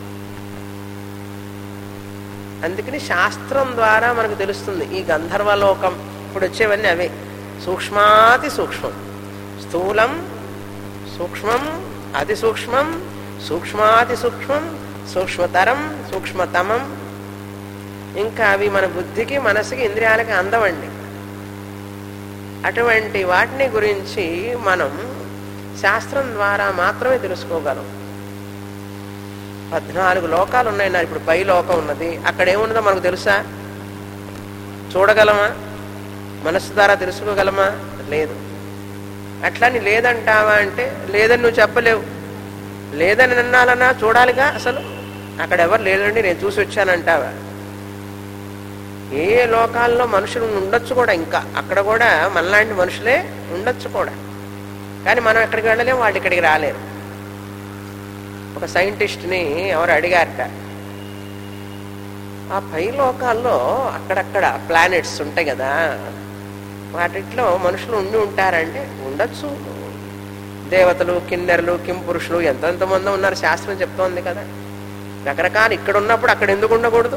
అందుకని శాస్త్రం ద్వారా మనకు తెలుస్తుంది ఈ గంధర్వలోకం ఇప్పుడు వచ్చేవన్నీ అవే సూక్ష్మాతి సూక్ష్మం స్థూలం సూక్ష్మం అతి సూక్ష్మం సూక్ష్మాతి సూక్ష్మం సూక్ష్మతరం సూక్ష్మతమం ఇంకా అవి మన బుద్ధికి మనసుకి ఇంద్రియాలకి అందవండి అటువంటి వాటిని గురించి మనం శాస్త్రం ద్వారా మాత్రమే తెలుసుకోగలం పద్నాలుగు లోకాలు ఉన్నాయి నా ఇప్పుడు పై లోకం ఉన్నది అక్కడ ఏమున్నదో మనకు తెలుసా చూడగలమా మనస్సు ద్వారా తెలుసుకోగలమా లేదు అట్లని లేదంటావా అంటే లేదని నువ్వు చెప్పలేవు లేదని అన్నాలన్నా చూడాలిగా అసలు అక్కడ ఎవరు లేదండి నేను చూసి వచ్చానంటావా ఏ ఏ లోకాల్లో మనుషులు ఉండొచ్చు కూడా ఇంకా అక్కడ కూడా మనలాంటి మనుషులే ఉండొచ్చు కూడా కానీ మనం ఎక్కడికి వెళ్ళలేం వాళ్ళు ఇక్కడికి రాలేరు ఒక సైంటిస్ట్ని ఎవరు అడిగారట ఆ పై లోకాల్లో అక్కడక్కడ ప్లానెట్స్ ఉంటాయి కదా వాటిట్లో మనుషులు ఉండి ఉంటారంటే ఉండొచ్చు దేవతలు కిన్నెరలు కింపురుషులు ఎంతెంత మంది ఉన్నారు శాస్త్రం చెప్తోంది కదా రకరకాలు ఇక్కడ ఉన్నప్పుడు అక్కడ ఎందుకు ఉండకూడదు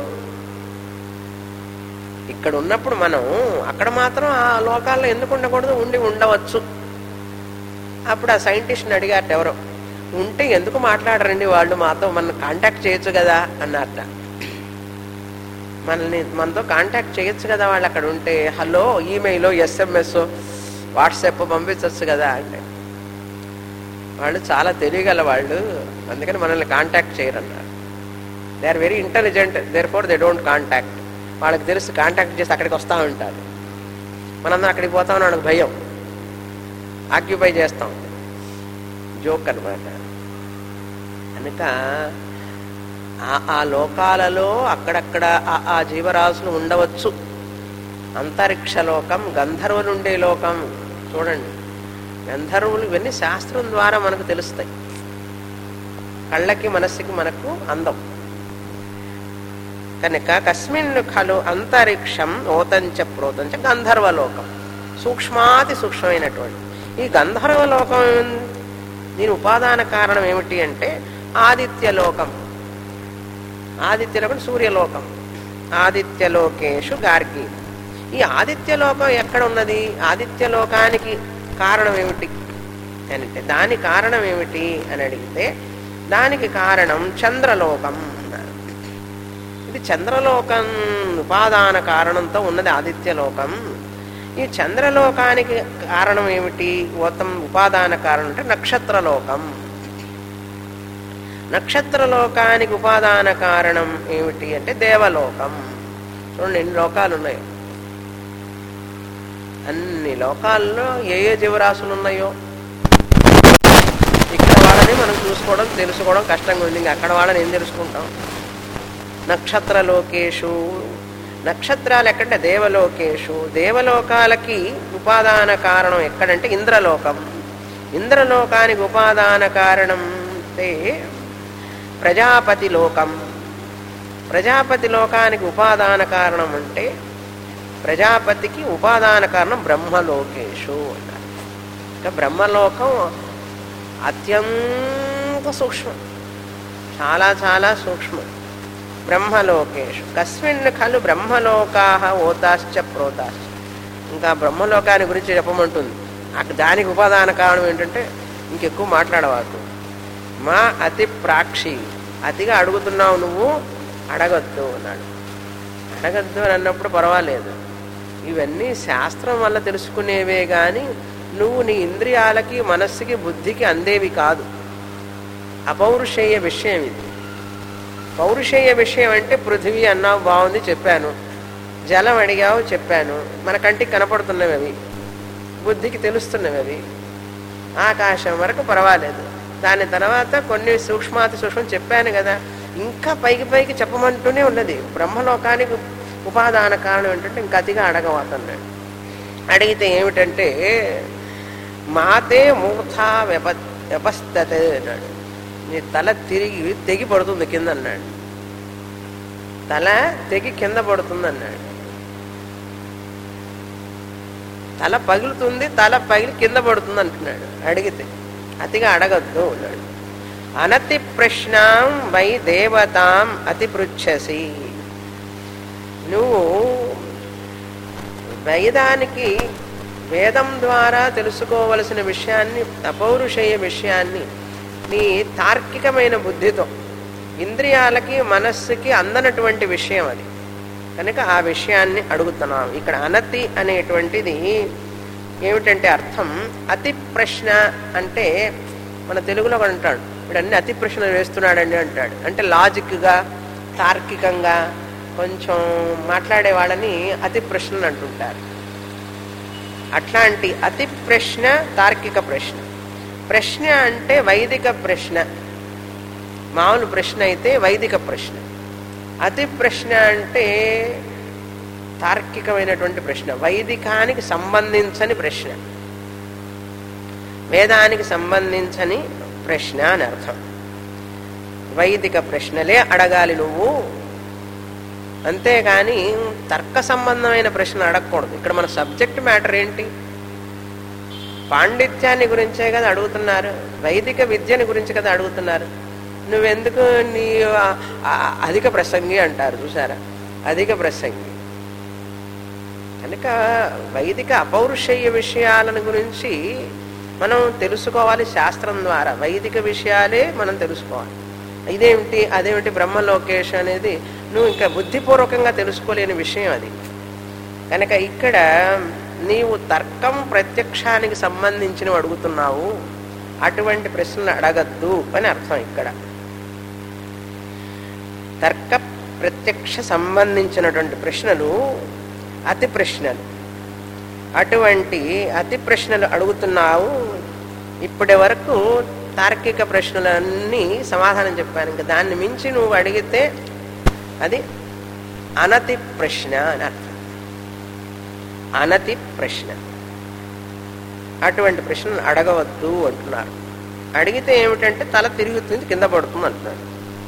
ఇక్కడ ఉన్నప్పుడు మనం అక్కడ మాత్రం ఆ లోకాల్లో ఎందుకు ఉండకూడదు ఉండి ఉండవచ్చు అప్పుడు ఆ సైంటిస్ట్ని అడిగారట ఎవరో ఉంటే ఎందుకు మాట్లాడరండి వాళ్ళు మాతో మన కాంటాక్ట్ చేయొచ్చు కదా అన్నారట మనల్ని మనతో కాంటాక్ట్ చేయొచ్చు కదా వాళ్ళు అక్కడ ఉంటే హలో ఈమెయిల్ ఎస్ఎంఎస్ వాట్సాప్ పంపించవచ్చు కదా అంటే వాళ్ళు చాలా తెలియగల వాళ్ళు అందుకని మనల్ని కాంటాక్ట్ చేయరన్నారు they are very intelligent therefore they don't contact వాళ్ళకి తెలుసు కాంటాక్ట్ చేసి అక్కడికి వస్తూ ఉంటారు మనందరం అక్కడికి పోతామని వాళ్ళకి భయం ఆక్యుపై చేస్తాం జోక్ అనమాట కనుక ఆ- ఆ లోకాలలో అక్కడక్కడ ఆ- ఆ జీవరాశులు ఉండవచ్చు అంతరిక్ష లోకం గంధర్వులు ఉండే లోకం చూడండి గంధర్వులు ఇవన్నీ శాస్త్రం ద్వారా మనకు తెలుస్తాయి కళ్ళకి మనస్సుకి మనకు అందం కనుక కస్మిన్ ఖలు అంతరిక్షం ఓతంచ ప్రోతంచ గంధర్వలోకం సూక్ష్మాతి సూక్ష్మమైనటువంటి ఈ గంధర్వలోకం దీని ఉపాదాన కారణం ఏమిటి అంటే ఆదిత్యలోకం ఆదిత్యలోకం సూర్యలోకం ఆదిత్యలోకేషు గార్గి ఈ ఆదిత్యలోకం ఎక్కడ ఉన్నది ఆదిత్యలోకానికి కారణం ఏమిటి అని అంటే దాని కారణం ఏమిటి అని అడిగితే దానికి కారణం చంద్రలోకం అన్నారు. ఇది చంద్రలోకం ఉపాదాన కారణంతో ఉన్నది ఆదిత్యలోకం ఈ చంద్రలోకానికి కారణం ఏమిటి ఉత్తం ఉపాదాన కారణం అంటే నక్షత్రలోకం నక్షత్రలోకానికి ఉపాదాన కారణం ఏమిటి అంటే దేవలోకం చూడండి ఎన్ని లోకాలు ఉన్నాయి అన్ని లోకాల్లో ఏ ఏ జీవరాశులు ఉన్నాయో ఇక్కడ వాళ్ళని మనం చూసుకోవడం తెలుసుకోవడం కష్టంగా ఉంది ఇంకా అక్కడ వాళ్ళని ఏం తెలుసుకుంటాం నక్షత్రలోకేషు నక్షత్రాలు ఎక్కడంటే దేవలోకేషు దేవలోకాలకి ఉపాదాన కారణం ఎక్కడంటే ఇంద్రలోకం ఇంద్రలోకానికి ఉపాదాన కారణం అంటే ప్రజాపతి లోకం ప్రజాపతి లోకానికి ఉపాదాన కారణం అంటే ప్రజాపతికి ఉపాదాన కారణం బ్రహ్మలోకేషు అన్నారు ఇంకా బ్రహ్మలోకం అత్యంత సూక్ష్మం చాలా చాలా సూక్ష్మం బ్రహ్మలోకేషు కస్మిన్ ఖలు బ్రహ్మలోకా ఓతాశ్చ ప్రోతాశ్చ ఇంకా బ్రహ్మలోకాన్ని గురించి చెప్పమంటుంది అక్కడ దానికి ఉపాదాన కారణం ఏంటంటే ఇంకెక్కువ మాట్లాడవాకు మా అతి ప్రాక్షి అతిగా అడుగుతున్నావు నువ్వు అడగద్దు అన్నాడు అడగద్దు అని అన్నప్పుడు పర్వాలేదు ఇవన్నీ శాస్త్రం వల్ల తెలుసుకునేవే కానీ నువ్వు నీ ఇంద్రియాలకి మనస్సుకి బుద్ధికి అందేవి కాదు అపౌరుషేయ విషయం ఇది పౌరుషేయ విషయం అంటే పృథివీ అన్నావు బాగుంది చెప్పాను జలం అడిగావు చెప్పాను మన కంటికి కనపడుతున్నవి అవి బుద్ధికి తెలుస్తున్నవి అవి ఆకాశం వరకు పర్వాలేదు దాని తర్వాత కొన్ని సూక్ష్మాతి సూక్ష్మం చెప్పాను కదా ఇంకా పైకి పైకి చెప్పమంటూనే ఉన్నది బ్రహ్మలోకానికి ఉపాదాన కారణం ఏంటంటే ఇంకా అతిగా అడగవతున్నాడు అడిగితే ఏమిటంటే మాతే మూర్ధా వ్యప వ్యపస్తతే అన్నాడు నీ తల తిరిగి తెగి పడుతుంది కింద అన్నాడు తల తెగి కింద పడుతుంది అన్నాడు తల పగులుతుంది తల పగిలి కింద పడుతుంది అంటున్నాడు అడిగితే అతిగా అడగద్దు అన్నాడు అనతి ప్రశ్నాం వై దేవతాం అతి పృచ్ఛసి నువ్వు వేదానికి వేదం ద్వారా తెలుసుకోవలసిన విషయాన్ని అపౌరుషేయ విషయాన్ని నీ తార్కికమైన బుద్ధితో ఇంద్రియాలకి మనస్సుకి అందనటువంటి విషయం అది కనుక ఆ విషయాన్ని అడుగుతున్నాం ఇక్కడ అనతి అనేటువంటిది ఏమిటంటే అర్థం అతి ప్రశ్న అంటే మన తెలుగులో కూడా అంటాడు ఇప్పుడు అన్ని అతి ప్రశ్నలు వేస్తున్నాడండి అంటాడు అంటే లాజిక్గా తార్కికంగా కొంచెం మాట్లాడే వాళ్ళని అతి ప్రశ్నలు అంటుంటారు అట్లాంటి అతి ప్రశ్న తార్కిక ప్రశ్న ప్రశ్న అంటే వైదిక ప్రశ్న మామూలు ప్రశ్న అయితే వైదిక ప్రశ్న అతి ప్రశ్న అంటే తార్కికమైనటువంటి ప్రశ్న వైదికానికి సంబంధించని ప్రశ్న వేదానికి సంబంధించని ప్రశ్న అని అర్థం వైదిక ప్రశ్నలే అడగాలి నువ్వు అంతేగాని తర్క సంబంధమైన ప్రశ్న అడగకూడదు ఇక్కడ మన సబ్జెక్ట్ మ్యాటర్ ఏంటి పాండిత్యాన్ని గురించే కదా అడుగుతున్నారు వైదిక విద్యని గురించి కదా అడుగుతున్నారు నువ్వెందుకు నీ ఆ- ఆ- అధిక ప్రసంగి అంటారు చూసారా అధిక ప్రసంగి కనుక వైదిక అపౌరుషేయ విషయాలను గురించి మనం తెలుసుకోవాలి శాస్త్రం ద్వారా వైదిక విషయాలే మనం తెలుసుకోవాలి ఇదేమిటి అదేమిటి బ్రహ్మలోకేష్ అనేది నువ్వు ఇంకా బుద్ధిపూర్వకంగా తెలుసుకోలేని విషయం అది కనుక ఇక్కడ నీవు తర్కం ప్రత్యక్షానికి సంబంధించినవి అడుగుతున్నావు అటువంటి ప్రశ్నలు అడగద్దు అని అర్థం ఇక్కడ తర్క ప్రత్యక్ష సంబంధించినటువంటి ప్రశ్నలు అతి ప్రశ్నలు అటువంటి అతి ప్రశ్నలు అడుగుతున్నావు ఇప్పటి వరకు తార్కిక ప్రశ్నలన్నీ సమాధానం చెప్పాను ఇంకా దాన్ని మించి నువ్వు అడిగితే అది అనతి ప్రశ్న అని అర్థం అనతి ప్రశ్న అటువంటి ప్రశ్నలు అడగవద్దు అంటున్నారు అడిగితే ఏమిటంటే తల తిరుగుతుంది కింద పడుతుంది అంటున్నారు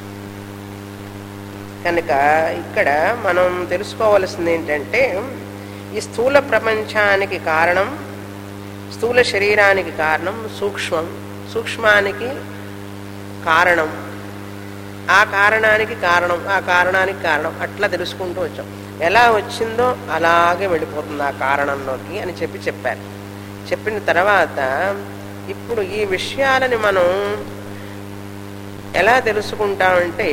కనుక ఇక్కడ మనం తెలుసుకోవలసింది ఏంటంటే ఈ స్థూల ప్రపంచానికి కారణం స్థూల శరీరానికి కారణం సూక్ష్మం సూక్ష్మానికి కారణం ఆ కారణానికి కారణం ఆ కారణానికి కారణం అట్లా తెలుసుకుంటూ వచ్చాం ఎలా వచ్చిందో అలాగే వెళ్ళిపోతుంది ఆ కారణంలోకి అని చెప్పి చెప్పారు చెప్పిన తర్వాత ఇప్పుడు ఈ విషయాలని మనం ఎలా తెలుసుకుంటామంటే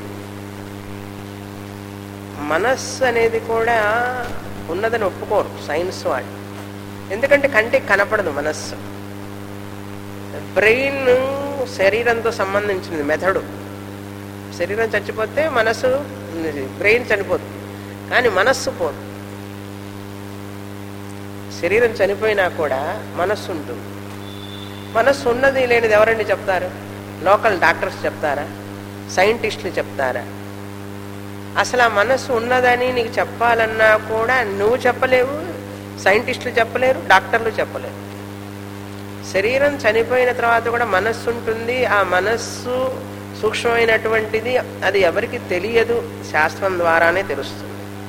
మనస్సు అనేది కూడా ఉన్నదని ఒప్పుకోరు సైన్స్ వాళ్ళు ఎందుకంటే కంటికి కనపడదు మనస్సు బ్రెయిన్ శరీరంతో సంబంధించినది మెథడు శరీరం చచ్చిపోతే మనస్సు బ్రెయిన్ చనిపోతుంది కానీ మనస్సు పోదు శరీరం చనిపోయినా కూడా మనస్సు ఉంటుంది మనస్సు ఉన్నది లేనిది ఎవరండి చెప్తారు లోకల్ డాక్టర్స్ చెప్తారా సైంటిస్టులు చెప్తారా అసలు ఆ మనస్సు ఉన్నదని నీకు చెప్పాలన్నా కూడా నువ్వు చెప్పలేవు సైంటిస్టులు చెప్పలేరు డాక్టర్లు చెప్పలేరు శరీరం చనిపోయిన తర్వాత కూడా మనస్సు ఉంటుంది ఆ మనస్సు సూక్ష్మమైనటువంటిది అది ఎవరికి తెలియదు శాస్త్రం ద్వారానే తెలుస్తుంది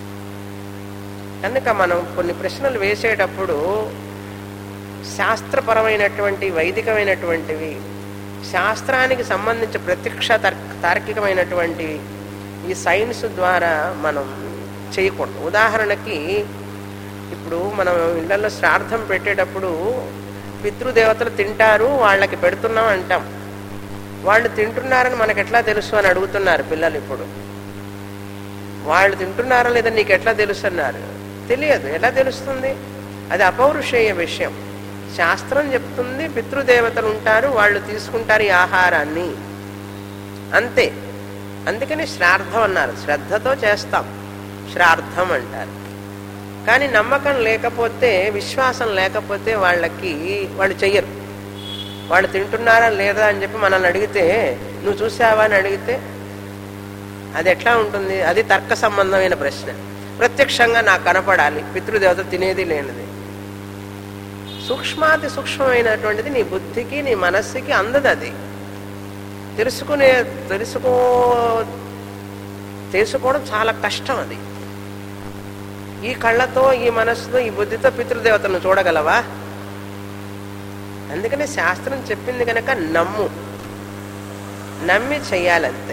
కనుక మనం కొన్ని ప్రశ్నలు వేసేటప్పుడు శాస్త్రపరమైనటువంటి వైదికమైనటువంటివి శాస్త్రానికి సంబంధించి ప్రత్యక్ష తార్కికమైనటువంటివి ఈ సైన్స్ ద్వారా మనం చేయకూడదు ఉదాహరణకి ఇప్పుడు మనం ఇళ్లలో శ్రాద్ధం పెట్టేటప్పుడు పితృదేవతలు తింటారు వాళ్ళకి పెడుతున్నాం అంటాం వాళ్ళు తింటున్నారని మనకు ఎట్లా తెలుసు అని అడుగుతున్నారు పిల్లలు ఇప్పుడు వాళ్ళు తింటున్నారా లేదా నీకు ఎట్లా తెలుసు అన్నారు తెలియదు ఎలా తెలుస్తుంది అది అపౌరుషేయ విషయం శాస్త్రం చెప్తుంది పితృదేవతలు ఉంటారు వాళ్ళు తీసుకుంటారు ఈ ఆహారాన్ని అంతే అందుకని శ్రాద్ధం అన్నారు శ్రద్ధతో చేస్తాం శ్రాద్ధం అంటారు కానీ నమ్మకం లేకపోతే విశ్వాసం లేకపోతే వాళ్ళకి వాళ్ళు చెయ్యరు వాళ్ళు తింటున్నారా లేదా అని చెప్పి మనల్ని అడిగితే నువ్వు చూసావా అని అడిగితే అది ఎట్లా ఉంటుంది అది తర్క సంబంధమైన ప్రశ్న ప్రత్యక్షంగా నాకు కనపడాలి పితృదేవత తినేది లేనిది సూక్ష్మాతి సూక్ష్మమైనటువంటిది నీ బుద్ధికి నీ మనస్సుకి అందదు అది తెలుసుకునే తెలుసుకో తెలుసుకోవడం చాలా కష్టం అది ఈ కళ్ళతో ఈ మనస్సుతో ఈ బుద్ధితో పితృదేవతను చూడగలవా అందుకని శాస్త్రం చెప్పింది కనుక నమ్ము నమ్మి చెయ్యాలంతే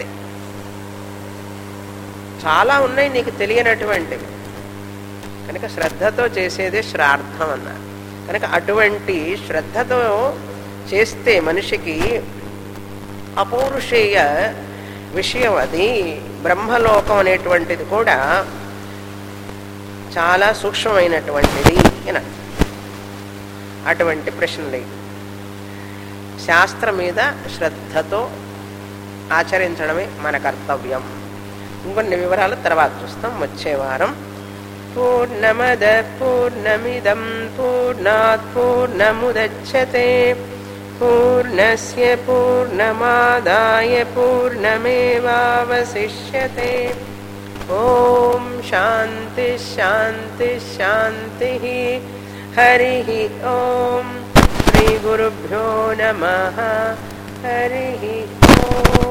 చాలా ఉన్నాయి నీకు తెలియనటువంటివి కనుక శ్రద్ధతో చేసేదే శ్రార్థం అన్నారు కనుక అటువంటి శ్రద్ధతో చేస్తే మనిషికి అపౌరుషేయ విషయం అది బ్రహ్మలోకం అనేటువంటిది కూడా చాలా సూక్ష్మమైనటువంటిది అని అటువంటి ప్రశ్నలు శాస్త్రం మీద శ్రద్ధతో ఆచరించడమే మన కర్తవ్యం ఇంకొన్ని వివరాలు తర్వాత చూస్తాం వచ్చే వారం పూర్ణమద పూర్ణమిదం పూర్ణాత్ పూర్ణముదచ్చతే పూర్ణస్య పూర్ణమాదాయ పూర్ణమేవావశిష్యతే ఓం శాంతి శాంతి శాంతి హరి ఓం శ్రీ గురుభ్యో నమ హరి ఓం